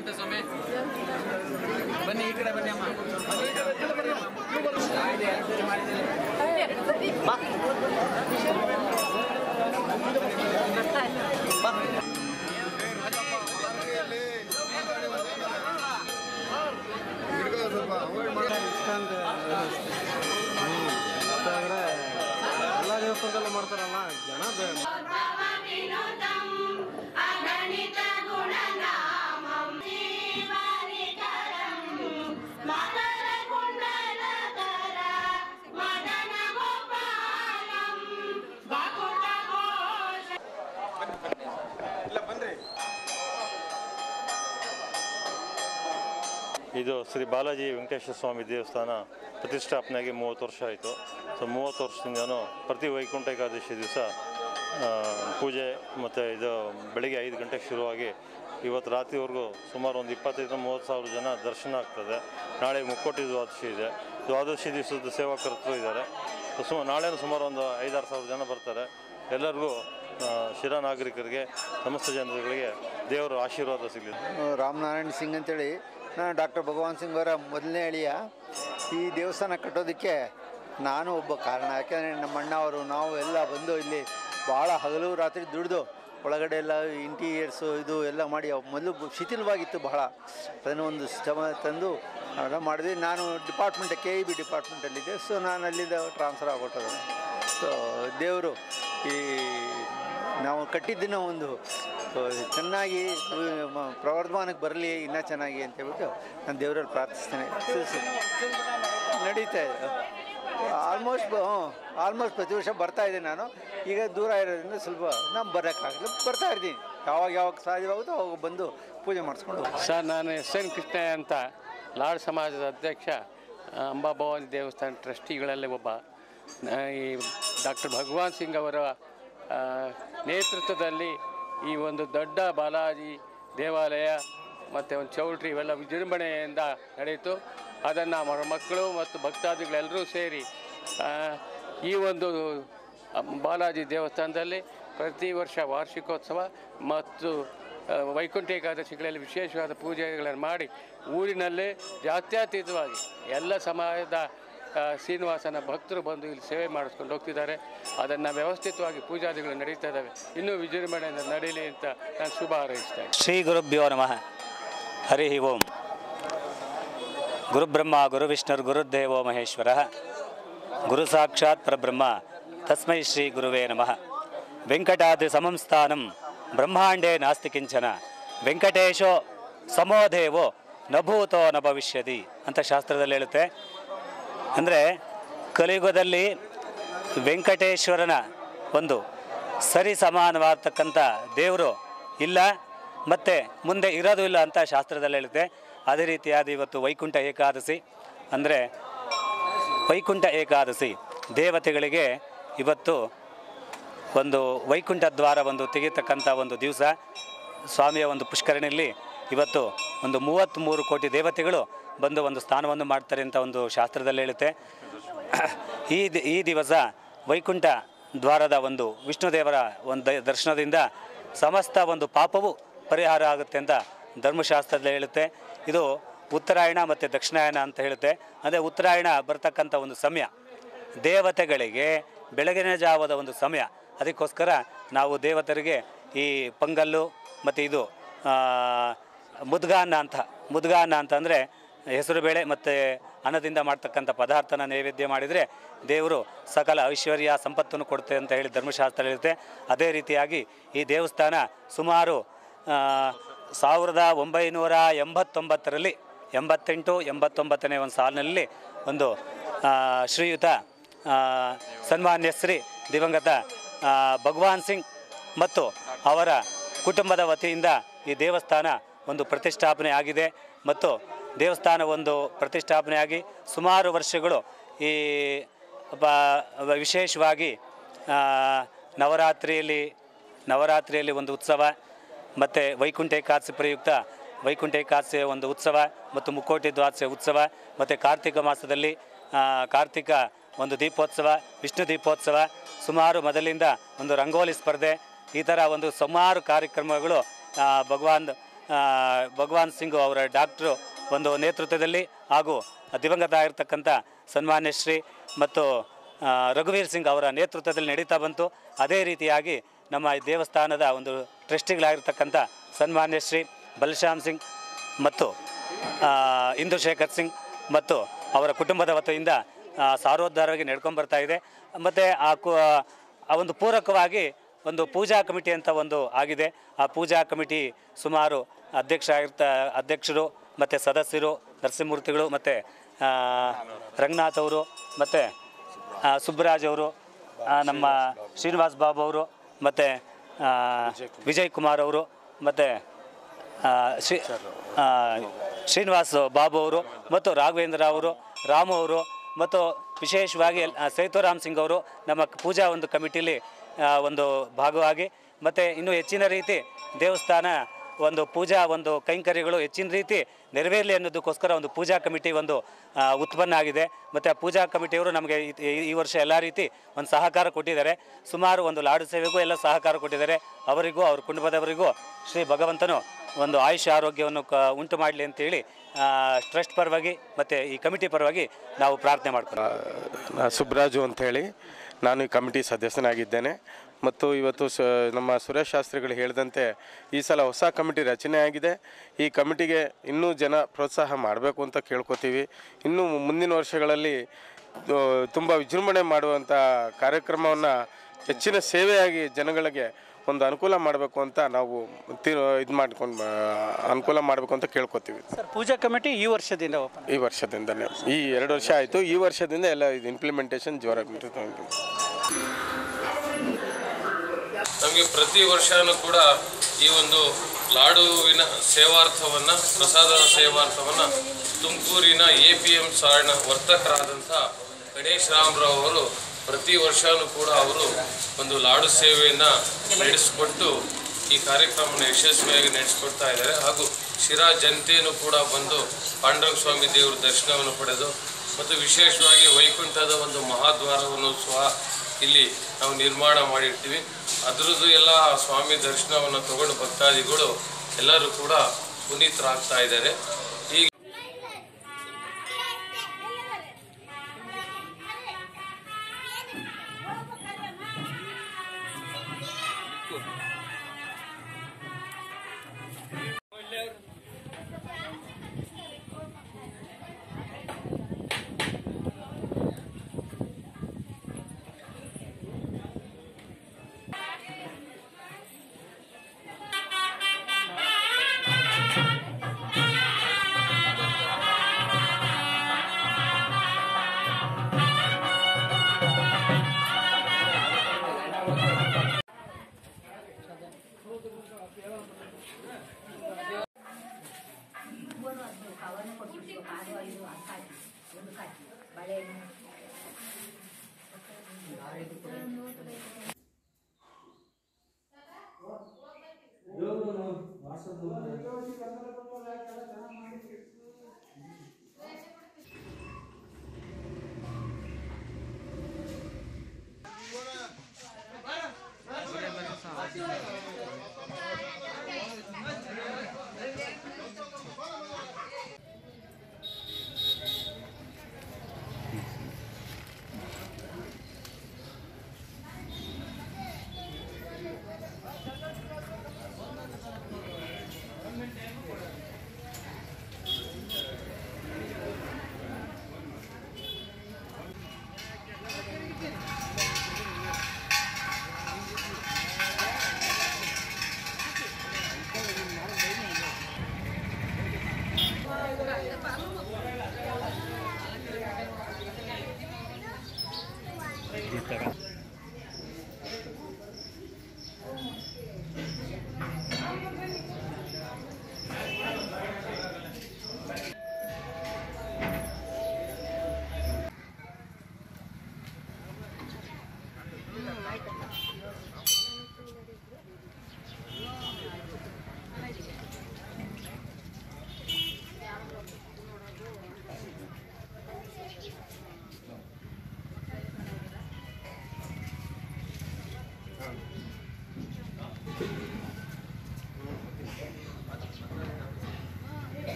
ಶಾಂತ ಸ್ವಾಮಿ ಬನ್ನಿ ಈ ಕಡೆ ಬನ್ನಿ ಅಮ್ಮ ಎಲ್ಲ ದೇವಸ್ಥಾನದಲ್ಲೂ ಮಾಡ್ತಾರಲ್ಲ ಜನ ಇದು ಶ್ರೀ ಬಾಲಾಜಿ ವೆಂಕಟೇಶ್ವರ ಸ್ವಾಮಿ ದೇವಸ್ಥಾನ ಪ್ರತಿಷ್ಠಾಪನೆಯಾಗಿ ಮೂವತ್ತು ವರ್ಷ ಆಯಿತು ಸೊ ಮೂವತ್ತು ವರ್ಷದಿಂದನೂ ಪ್ರತಿ ವೈಕುಂಠ ಏಕಾದಶಿ ದಿವಸ ಪೂಜೆ ಮತ್ತು ಇದು ಬೆಳಿಗ್ಗೆ ಐದು ಗಂಟೆಗೆ ಶುರುವಾಗಿ ಇವತ್ತು ರಾತ್ರಿವರೆಗೂ ಸುಮಾರು ಒಂದು ಇಪ್ಪತ್ತೈದು ಮೂವತ್ತು ಸಾವಿರ ಜನ ದರ್ಶನ ಆಗ್ತದೆ ನಾಳೆ ಮುಕ್ಕೋಟಿ ದ್ವಾದಶಿ ಇದೆ ದ್ವಾದಶಿ ದಿವಸದ ಸೇವಾಕರ್ತರು ಇದ್ದಾರೆ ಸೊ ಸುಮಾರು ನಾಳೆನೂ ಸುಮಾರು ಒಂದು ಐದಾರು ಸಾವಿರ ಜನ ಬರ್ತಾರೆ ಎಲ್ಲರಿಗೂ ಆ, ಶಿರಾ ನಾಗರಿಕರಿಗೆ ಸಮಸ್ತ ಜನರುಗಳಿಗೆ ದೇವರ ಆಶೀರ್ವಾದ ಸಿಗಲಿ ರಾಮನಾರಾಯಣ್ ಸಿಂಗ್ ಅಂತೇಳಿ ನಾನು ಡಾಕ್ಟರ್ ಭಗವಾನ್ ಸಿಂಗ್ ಅವರ ಮೊದಲನೇ ಅಳಿಯ ಈ ದೇವಸ್ಥಾನ ಕಟ್ಟೋದಕ್ಕೆ ನಾನು ಒಬ್ಬ ಕಾರಣ ಯಾಕೆಂದರೆ ನಮ್ಮ ಅಣ್ಣ ಅವರು ನಾವು ಎಲ್ಲ ಬಂದು ಇಲ್ಲಿ ಭಾಳ ಹಗಲು ರಾತ್ರಿ ದುಡಿದು ಒಳಗಡೆ ಎಲ್ಲ ಇಂಟೀರಿಯರ್ಸು ಇದು ಎಲ್ಲ ಮಾಡಿ ಅವ್ ಮೊದಲು ಶಿಥಿಲವಾಗಿತ್ತು ಬಹಳ ಅದನ್ನು ಒಂದು ಶ್ರಮ ತಂದು ಎಲ್ಲ ಮಾಡಿದ್ವಿ ನಾನು ಡಿಪಾರ್ಟ್ಮೆಂಟ್ ಕೆ ಇ ಬಿ ಡಿಪಾರ್ಟ್ಮೆಂಟಲ್ಲಿದ್ದೆ ಸೊ ನಾನು ಅಲ್ಲಿಂದ ಟ್ರಾನ್ಸ್ಫರ್ ಆಗ್ಬಿಟ್ಟದೆ ಸೊ ದೇವರು ಈ ನಾವು ಕಟ್ಟಿದ್ದನ್ನು ಒಂದು ಆ, ಚೆನ್ನಾಗಿ ಆ, ಮ- ಪ್ರವರ್ಧಮಾನಕ್ಕೆ ಬರಲಿ ಇನ್ನೂ ಚೆನ್ನಾಗಿ ಅಂತ ಹೇಳ್ಬಿಟ್ಟು ನಾನು ದೇವರಲ್ಲಿ ಪ್ರಾರ್ಥಿಸ್ತೇನೆ ಸ- ಸ- ನಡೀತಾ ಇದೆ ಆಲ್ಮೋಸ್ಟ್ ಆಲ್ಮೋಸ್ಟ್ ಪ್ರತಿ ವರ್ಷ ಬರ್ತಾ ಇದ್ದೀನಿ ನಾನು ಈಗ ದೂರ ಇರೋದ್ರಿಂದ ಸ್ವಲ್ಪ ನಾನು ಬರೋಕ್ಕಾಗಲ್ಲ ಬರ್ತಾ ಇರ್ತೀನಿ ಯಾವಾಗ ಯಾವಾಗ ಸಾಧ್ಯವಾಗುತ್ತೋ ಅವಾಗ ಬಂದು ಪೂಜೆ ಮಾಡಿಸ್ಕೊಂಡು ಹೋಗ್ತೀನಿ. ಸರ್ ನಾನು ಎಸ್ ಎನ್ ಕೃಷ್ಣ ಅಂತ ಲಾಡ್ ಸಮಾಜದ ಅಧ್ಯಕ್ಷ ಆ, ಅಂಬಾಭವಾನಿ ದೇವಸ್ಥಾನ ಟ್ರಸ್ಟಿಗಳಲ್ಲಿ ಒಬ್ಬ ಆ, ಈ ಡಾಕ್ಟರ್ ಭಗವಾನ್ ಸಿಂಗ್ ಅವರ ಆ, ನೇತೃತ್ವದಲ್ಲಿ ಈ ಒಂದು ದೊಡ್ಡ ಬಾಲಾಜಿ ದೇವಾಲಯ ಮತ್ತು ಒಂದು ಚೌಲ್ಟ್ರಿ ಇವೆಲ್ಲ ವಿಜೃಂಭಣೆಯಿಂದ ನಡೆಯಿತು ಅದನ್ನು ಅವರ ಮಕ್ಕಳು ಮತ್ತು ಭಕ್ತಾದಿಗಳೆಲ್ಲರೂ ಸೇರಿ ಆ, ಈ ಒಂದು ಬಾಲಾಜಿ ದೇವಸ್ಥಾನದಲ್ಲಿ ಪ್ರತಿ ವರ್ಷ ವಾರ್ಷಿಕೋತ್ಸವ ಮತ್ತು ಆ, ವೈಕುಂಠ ಏಕಾದಶಿಗಳಲ್ಲಿ ವಿಶೇಷವಾದ ಪೂಜೆಗಳನ್ನು ಮಾಡಿ ಊರಿನಲ್ಲೇ ಜಾತ್ಯತೀತವಾಗಿ ಎಲ್ಲ ಸಮಾಜದ ಆ, ಶ್ರೀನಿವಾಸನ ಭಕ್ತರು ಬಂದು ಇಲ್ಲಿ ಸೇವೆ ಮಾಡಿಸ್ಕೊಂಡು ಹೋಗ್ತಿದ್ದಾರೆ ಅದನ್ನು ವ್ಯವಸ್ಥಿತವಾಗಿ ಪೂಜಾದಿಗಳು ನಡೀತಾ ಇದ್ದಾವೆ ಇನ್ನೂ ವಿಜೃಂಭಣೆಯಿಂದ ನಡೀಲಿ ಅಂತ ನಾನು ಶುಭ ಹಾರೈಸ್ತೇನೆ ಶ್ರೀ ಗುರುಭ್ಯೋ ನಮಃ ಹರಿ ಓಂ ಗುರುಬ್ರಹ್ಮ ಗುರುವಿಷ್ಣುರ್ ಗುರುದೇವೋ ಮಹೇಶ್ವರ ಗುರು ಸಾಕ್ಷಾತ್ ಪರಬ್ರಹ್ಮ ತಸ್ಮೈ ಶ್ರೀ ಗುರುವೇ ನಮಃ ವೆಂಕಟಾದ್ರಿ ಸಮಂ ಸ್ಥಾನಂ ಬ್ರಹ್ಮಾಂಡೇ ನಾಸ್ತಿ ಕಿಂಚನ ವೆಂಕಟೇಶೋ ಸಮೋದೇವೋ ನಭೂತೋ ನ ಭವಿಷ್ಯತಿ ಅಂತ ಶಾಸ್ತ್ರದಲ್ಲಿ ಹೇಳುತ್ತೆ ಅಂದರೆ ಕಲಿಯುಗದಲ್ಲಿ ವೆಂಕಟೇಶ್ವರನ ಒಂದು ಸರಿ ಸಮಾನವಾಗ್ತಕ್ಕಂಥ ದೇವರು ಇಲ್ಲ ಮತ್ತು ಮುಂದೆ ಇರೋದು ಇಲ್ಲ ಅಂತ ಶಾಸ್ತ್ರದಲ್ಲಿ ಹೇಳುತ್ತೆ ಅದೇ ರೀತಿಯಾದ ಇವತ್ತು ವೈಕುಂಠ ಏಕಾದಶಿ ಅಂದರೆ ವೈಕುಂಠ ಏಕಾದಶಿ ದೇವತೆಗಳಿಗೆ ಇವತ್ತು ಒಂದು ವೈಕುಂಠ ದ್ವಾರ ಒಂದು ತೆಗೆಯತಕ್ಕಂಥ ಒಂದು ದಿವಸ ಸ್ವಾಮಿಯ ಒಂದು ಪುಷ್ಕರಣಿಯಲ್ಲಿ ಇವತ್ತು ಒಂದು ಮೂವತ್ತ್ಮೂರು ಕೋಟಿ ದೇವತೆಗಳು ಬಂದು ಒಂದು ಸ್ಥಾನವನ್ನು ಮಾಡ್ತಾರೆ ಅಂತ ಒಂದು ಶಾಸ್ತ್ರದಲ್ಲಿ ಹೇಳುತ್ತೆ ಈ ದಿ- ಈ ದಿವಸ ವೈಕುಂಠ ದ್ವಾರದ ಒಂದು ವಿಷ್ಣುದೇವರ ಒಂದು ದ- ದರ್ಶನದಿಂದ ಸಮಸ್ತ ಒಂದು ಪಾಪವು ಪರಿಹಾರ ಆಗುತ್ತೆ ಅಂತ ಧರ್ಮಶಾಸ್ತ್ರದಲ್ಲಿ ಹೇಳುತ್ತೆ ಇದು ಉತ್ತರಾಯಣ ಮತ್ತು ದಕ್ಷಿಣಾಯನ ಅಂತ ಹೇಳುತ್ತೆ ಅಂದರೆ ಉತ್ತರಾಯಣ ಬರ್ತಕ್ಕಂಥ ಒಂದು ಸಮಯ ದೇವತೆಗಳಿಗೆ ಬೆಳಗಿನ ಜಾವದ ಒಂದು ಸಮಯ ಅದಕ್ಕೋಸ್ಕರ ನಾವು ದೇವತರಿಗೆ ಈ ಪೊಂಗಲ್ಲು ಮತ್ತು ಇದು ಆ, ಮುದ್ಗಾನ್ನ ಅಂತ ಮುದ್ಗಾನ್ನ ಅಂತಂದರೆ ಹೆಸರುಬೇಳೆ ಮತ್ತು ಅನ್ನದಿಂದ ಮಾಡ್ತಕ್ಕಂಥ ಪದಾರ್ಥನ ನೈವೇದ್ಯ ಮಾಡಿದರೆ ದೇವರು ಸಕಲ ಐಶ್ವರ್ಯ ಸಂಪತ್ತನ್ನು ಕೊಡುತ್ತೆ ಅಂತ ಹೇಳಿ ಧರ್ಮಶಾಸ್ತ್ರ ಹೇಳುತ್ತೆ ಅದೇ ರೀತಿಯಾಗಿ ಈ ದೇವಸ್ಥಾನ ಸುಮಾರು ಆ, ಸಾವಿರದ ಒಂಬೈನೂರ ಎಂಬತ್ತೊಂಬತ್ತರಲ್ಲಿ ಎಂಬತ್ತೆಂಟು ಎಂಬತ್ತೊಂಬತ್ತನೇ ಒಂದು ಸಾಲಿನಲ್ಲಿ ಒಂದು ಆ, ಶ್ರೀಯುತ ಆ, ಸನ್ಮಾನ್ಯ ಶ್ರೀ ದಿವಂಗತ ಆ, ಭಗವಾನ್ ಸಿಂಗ್ ಮತ್ತು ಅವರ ಕುಟುಂಬದ ವತಿಯಿಂದ ಈ ದೇವಸ್ಥಾನ ಒಂದು ಪ್ರತಿಷ್ಠಾಪನೆ ಆಗಿದೆ ಮತ್ತು ದೇವಸ್ಥಾನ ಒಂದು ಪ್ರತಿಷ್ಠಾಪನೆಯಾಗಿ ಸುಮಾರು ವರ್ಷಗಳು ಈ ಬ- ವಿಶೇಷವಾಗಿ ಆ, ನವರಾತ್ರಿಯಲ್ಲಿ ನವರಾತ್ರಿಯಲ್ಲಿ ಒಂದು ಉತ್ಸವ ಮತ್ತು ವೈಕುಂಠ ಏಕಾದಶಿ ಪ್ರಯುಕ್ತ ವೈಕುಂಠ ಏಕಾದಶಿಯ ಒಂದು ಉತ್ಸವ ಮತ್ತು ಮುಕ್ಕೋಟಿ ದ್ವಾದಶಿ ಉತ್ಸವ ಮತ್ತು ಕಾರ್ತಿಕ ಮಾಸದಲ್ಲಿ ಆ, ಕಾರ್ತಿಕ ಒಂದು ದೀಪೋತ್ಸವ ವಿಷ್ಣು ದೀಪೋತ್ಸವ ಸುಮಾರು ಮೊದಲಿಂದ ಒಂದು ರಂಗೋಲಿ ಸ್ಪರ್ಧೆ ಈ ಥರ ಒಂದು ಸುಮಾರು ಕಾರ್ಯಕ್ರಮಗಳು ಆ, ಭಗವಾನ್ ಆ, ಭಗವಾನ್ ಸಿಂಗ್ ಅವರ ಡಾಕ್ಟ್ರು ಒಂದು ನೇತೃತ್ವದಲ್ಲಿ ಹಾಗೂ ದಿವಂಗತ ಆಗಿರ್ತಕ್ಕಂಥ ಸನ್ಮಾನ್ಯ ಶ್ರೀ ಮತ್ತು ಆ, ರಘುವೀರ್ ಸಿಂಗ್ ಅವರ ನೇತೃತ್ವದಲ್ಲಿ ನಡೀತಾ ಬಂತು ಅದೇ ರೀತಿಯಾಗಿ ನಮ್ಮ ಈ ದೇವಸ್ಥಾನದ ಒಂದು ಟ್ರಸ್ಟಿಗಳಾಗಿರ್ತಕ್ಕಂಥ ಸನ್ಮಾನ್ಯ ಶ್ರೀ ಬಲಶ್ಯಾಮ್ ಸಿಂಗ್ ಮತ್ತು ಆ, ಇಂದುಶೇಖರ್ ಸಿಂಗ್ ಮತ್ತು ಅವರ ಕುಟುಂಬದ ವತಿಯಿಂದ ಆ, ಸಾರೋದ್ಧಾರವಾಗಿ ನಡ್ಕೊಂಡು ಬರ್ತಾ ಇದೆ ಮತ್ತು ಆ ಕು ಆ ಒಂದು ಪೂರಕವಾಗಿ ಒಂದು ಪೂಜಾ ಕಮಿಟಿ ಅಂತ ಒಂದು ಆಗಿದೆ ಆ ಪೂಜಾ ಕಮಿಟಿ ಸುಮಾರು ಅಧ್ಯಕ್ಷ ಆಗಿರ್ತ ಅಧ್ಯಕ್ಷರು ಮತ್ತು ಸದಸ್ಯರು ನರಸಿಂಹಮೂರ್ತಿಗಳು ಮತ್ತು ರಂಗನಾಥ್ ಅವರು ಮತ್ತು ಸುಬ್ಬರಾಜ್ ಅವರು ಆ, ನಮ್ಮ ಶ್ರೀನಿವಾಸ್ ಬಾಬು ಅವರು ಮತ್ತು ವಿಜಯ್ ಕುಮಾರ್ ಅವರು ಮತ್ತು ಶ್ರೀ ಆ, ಶ್ರೀನಿವಾಸ್ ಬಾಬು ಅವರು ಮತ್ತು ರಾಘವೇಂದ್ರ ಅವರು ರಾಮು ಅವರು ಮತ್ತು ವಿಶೇಷವಾಗಿ ಎಲ್- ಆ, ಸೇತುರಾಮ್ ಸಿಂಗ್ ಅವರು ನಮ್ಮ ಪೂಜಾ ಒಂದು ಕಮಿಟಿಲಿ ಆ, ಒಂದು ಭಾಗವಾಗಿ ಮತ್ತು ಇನ್ನೂ ಹೆಚ್ಚಿನ ರೀತಿ ದೇವಸ್ಥಾನ ಒಂದು ಪೂಜಾ ಒಂದು ಕೈಂಕರ್ಯಗಳು ಹೆಚ್ಚಿನ ರೀತಿ ನೆರವೇರಲಿ ಅನ್ನೋದಕ್ಕೋಸ್ಕರ ಒಂದು ಪೂಜಾ ಕಮಿಟಿ ಒಂದು ಆ, ಉತ್ಪನ್ನ ಆಗಿದೆ ಮತ್ತು ಆ ಪೂಜಾ ಕಮಿಟಿಯವರು ನಮಗೆ ಈ- ಈ- ಈ ವರ್ಷ ಎಲ್ಲ ರೀತಿ ಒಂದು ಸಹಕಾರ ಕೊಟ್ಟಿದ್ದಾರೆ ಸುಮಾರು ಒಂದು ಲಾಡು ಸೇವೆಗೂ ಎಲ್ಲ ಸಹಕಾರ ಕೊಟ್ಟಿದ್ದಾರೆ ಅವರಿಗೂ ಅವ್ರ ಕುಟುಂಬದವರಿಗೂ ಶ್ರೀ ಭಗವಂತನು ಒಂದು ಆಯುಷ್ ಆರೋಗ್ಯವನ್ನು ಕ ಉಂಟು ಮಾಡಲಿ ಅಂತೇಳಿ ಟ್ರಸ್ಟ್ ಪರವಾಗಿ ಮತ್ತು ಈ ಕಮಿಟಿ ಪರವಾಗಿ ನಾವು ಪ್ರಾರ್ಥನೆ ಮಾಡ್ತೀವಿ ನಾ ಸುಬ್ರಾಜು ಅಂಥೇಳಿ ನಾನು ಈ ಕಮಿಟಿ ಸದಸ್ಯನಾಗಿದ್ದೇನೆ ಮತ್ತು ಇವತ್ತು ಸ ನಮ್ಮ ಸುರೇಶ್ ಶಾಸ್ತ್ರಿಗಳು ಹೇಳಿದಂತೆ ಈ ಸಲ ಹೊಸ ಕಮಿಟಿ ರಚನೆ ಆಗಿದೆ ಈ ಕಮಿಟಿಗೆ ಇನ್ನೂ ಜನ ಪ್ರೋತ್ಸಾಹ ಮಾಡಬೇಕು ಅಂತ ಕೇಳ್ಕೊತೀವಿ ಇನ್ನು ಮುಂದಿನ ವರ್ಷಗಳಲ್ಲಿ ತುಂಬ ವಿಜೃಂಭಣೆ ಮಾಡುವಂಥ ಕಾರ್ಯಕ್ರಮವನ್ನು ಹೆಚ್ಚಿನ ಸೇವೆಯಾಗಿ ಜನಗಳಿಗೆ ಒಂದು ಅನುಕೂಲ ಮಾಡಬೇಕು ಅಂತ ನಾವು ಇದು ಮಾಡ್ಕೊಂಡು ಅನುಕೂಲ ಮಾಡಬೇಕು ಅಂತ ಕೇಳ್ಕೊತೀವಿ ಸರ್ ಪೂಜಾ ಕಮಿಟಿ ಈ ವರ್ಷದಿಂದ ಓಪನ್ ಈ ವರ್ಷದಿಂದಲೇ ಈ ಎರಡು ವರ್ಷ ಆಯಿತು ಈ ವರ್ಷದಿಂದ ಎಲ್ಲ ಇದು ಇಂಪ್ಲಿಮೆಂಟೇಷನ್ ಜೋರ ನಮಗೆ ಪ್ರತಿ ವರ್ಷವೂ ಕೂಡ ಈ ಒಂದು ಲಾಡುವಿನ ಸೇವಾರ್ಥವನ್ನು ಪ್ರಸಾದದ ಸೇವಾರ್ಥವನ್ನು ತುಮಕೂರಿನ ಎ ಪಿ ಎಂ ಸಾರ್ನ ವರ್ತಕರಾದಂಥ ಗಣೇಶ್ ರಾಮರಾವ್ ಅವರು ಪ್ರತಿ ವರ್ಷವೂ ಕೂಡ ಅವರು ಒಂದು ಲಾಡು ಸೇವೆಯನ್ನು ನಡೆಸಿಕೊಟ್ಟು ಈ ಕಾರ್ಯಕ್ರಮವನ್ನು ಯಶಸ್ವಿಯಾಗಿ ನಡೆಸಿಕೊಡ್ತಾ ಇದ್ದಾರೆ ಹಾಗೂ ಶಿರಾ ಜನತೆಯೂ ಕೂಡ ಬಂದು ಪಾಂಡುರಂಗ ಸ್ವಾಮಿ ದೇವರ ದರ್ಶನವನ್ನು ಪಡೆದು ಮತ್ತು ವಿಶೇಷವಾಗಿ ವೈಕುಂಠದ ಒಂದು ಮಹಾದ್ವಾರವನ್ನು ಸಹ ಇಲ್ಲಿ ನಾವು ನಿರ್ಮಾಣ ಮಾಡಿರ್ತೀವಿ ಅದರದ್ದು ಎಲ್ಲ ಸ್ವಾಮಿ ದರ್ಶನವನ್ನು ತಗೊಂಡು ಭಕ್ತಾದಿಗಳು ಎಲ್ಲರೂ ಕೂಡ ಪುನೀತರಾಗ್ತಾ ಇದ್ದಾರೆ ಈಗ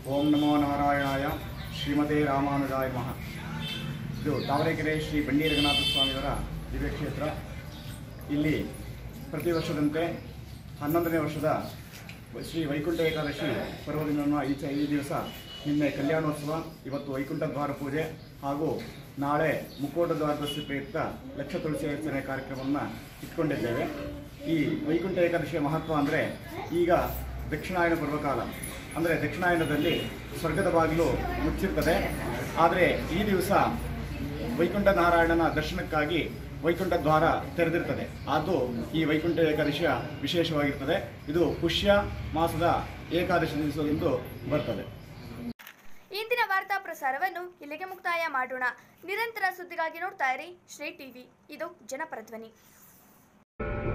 ಓಂ ನಮೋ ನಾರಾಯಣಾಯ ಶ್ರೀಮತೆ ರಾಮಾನುಜಾಯ ಮಹ ಇದು ತಾವರೆಕೆರೆ ಶ್ರೀ ಬಂಡಿ ರಂಗನಾಥ ಸ್ವಾಮಿಯವರ ದಿವ್ಯಕ್ಷೇತ್ರ ಇಲ್ಲಿ ಪ್ರತಿ ವರ್ಷದಂತೆ ಹನ್ನೊಂದನೇ ವರ್ಷದ ಶ್ರೀ ವೈಕುಂಠ ಏಕಾದಶಿ ಪರ್ವದಿನವನ್ನು ಈಚೆ ಈ ದಿವಸ ನಿನ್ನೆ ಕಲ್ಯಾಣೋತ್ಸವ ಇವತ್ತು ವೈಕುಂಠ ದ್ವಾರ ಪೂಜೆ ಹಾಗೂ ನಾಳೆ ಮುಕ್ಕೋಟ ದ್ವಾರದಶಿ ಪ್ರಯುಕ್ತ ಲಕ್ಷ ತುಳಸಿ ಅರ್ಚನೆ ಕಾರ್ಯಕ್ರಮವನ್ನು ಇಟ್ಕೊಂಡಿದ್ದೇವೆ ಈ ವೈಕುಂಠ ಏಕಾದಶಿಯ ಮಹತ್ವ ಅಂದರೆ ಈಗ ದಕ್ಷಿಣಾಯನ ಪರ್ವಕಾಲ ಅಂದರೆ ದಕ್ಷಿಣಾಯನದಲ್ಲಿ ಸ್ವರ್ಗದ ಬಾಗಿಲು ಮುಚ್ಚಿರ್ತದೆ ಆದರೆ ಈ ದಿವಸ ವೈಕುಂಠ ನಾರಾಯಣನ ದರ್ಶನಕ್ಕಾಗಿ ವೈಕುಂಠ ದ್ವಾರ ತೆರೆದಿರ್ತದೆ ಅದು ಈ ವೈಕುಂಠ ಏಕಾದಶಿಯ ವಿಶೇಷವಾಗಿರ್ತದೆ ಇದು ಪುಷ್ಯ ಮಾಸದ ಏಕಾದಶಿ ದಿವಸದಂದು ಬರ್ತದೆ ಇಂದಿನ ವಾರ್ತಾ ಪ್ರಸಾರವನ್ನು ಇಲ್ಲಿಗೆ ಮುಕ್ತಾಯ ಮಾಡೋಣ ನಿರಂತರ ಸುದ್ದಿಗಾಗಿ ನೋಡ್ತಾ ಇರಿ ಶ್ರೀ ಟಿವಿ ಇದು ಜನಪರ ಧ್ವನಿ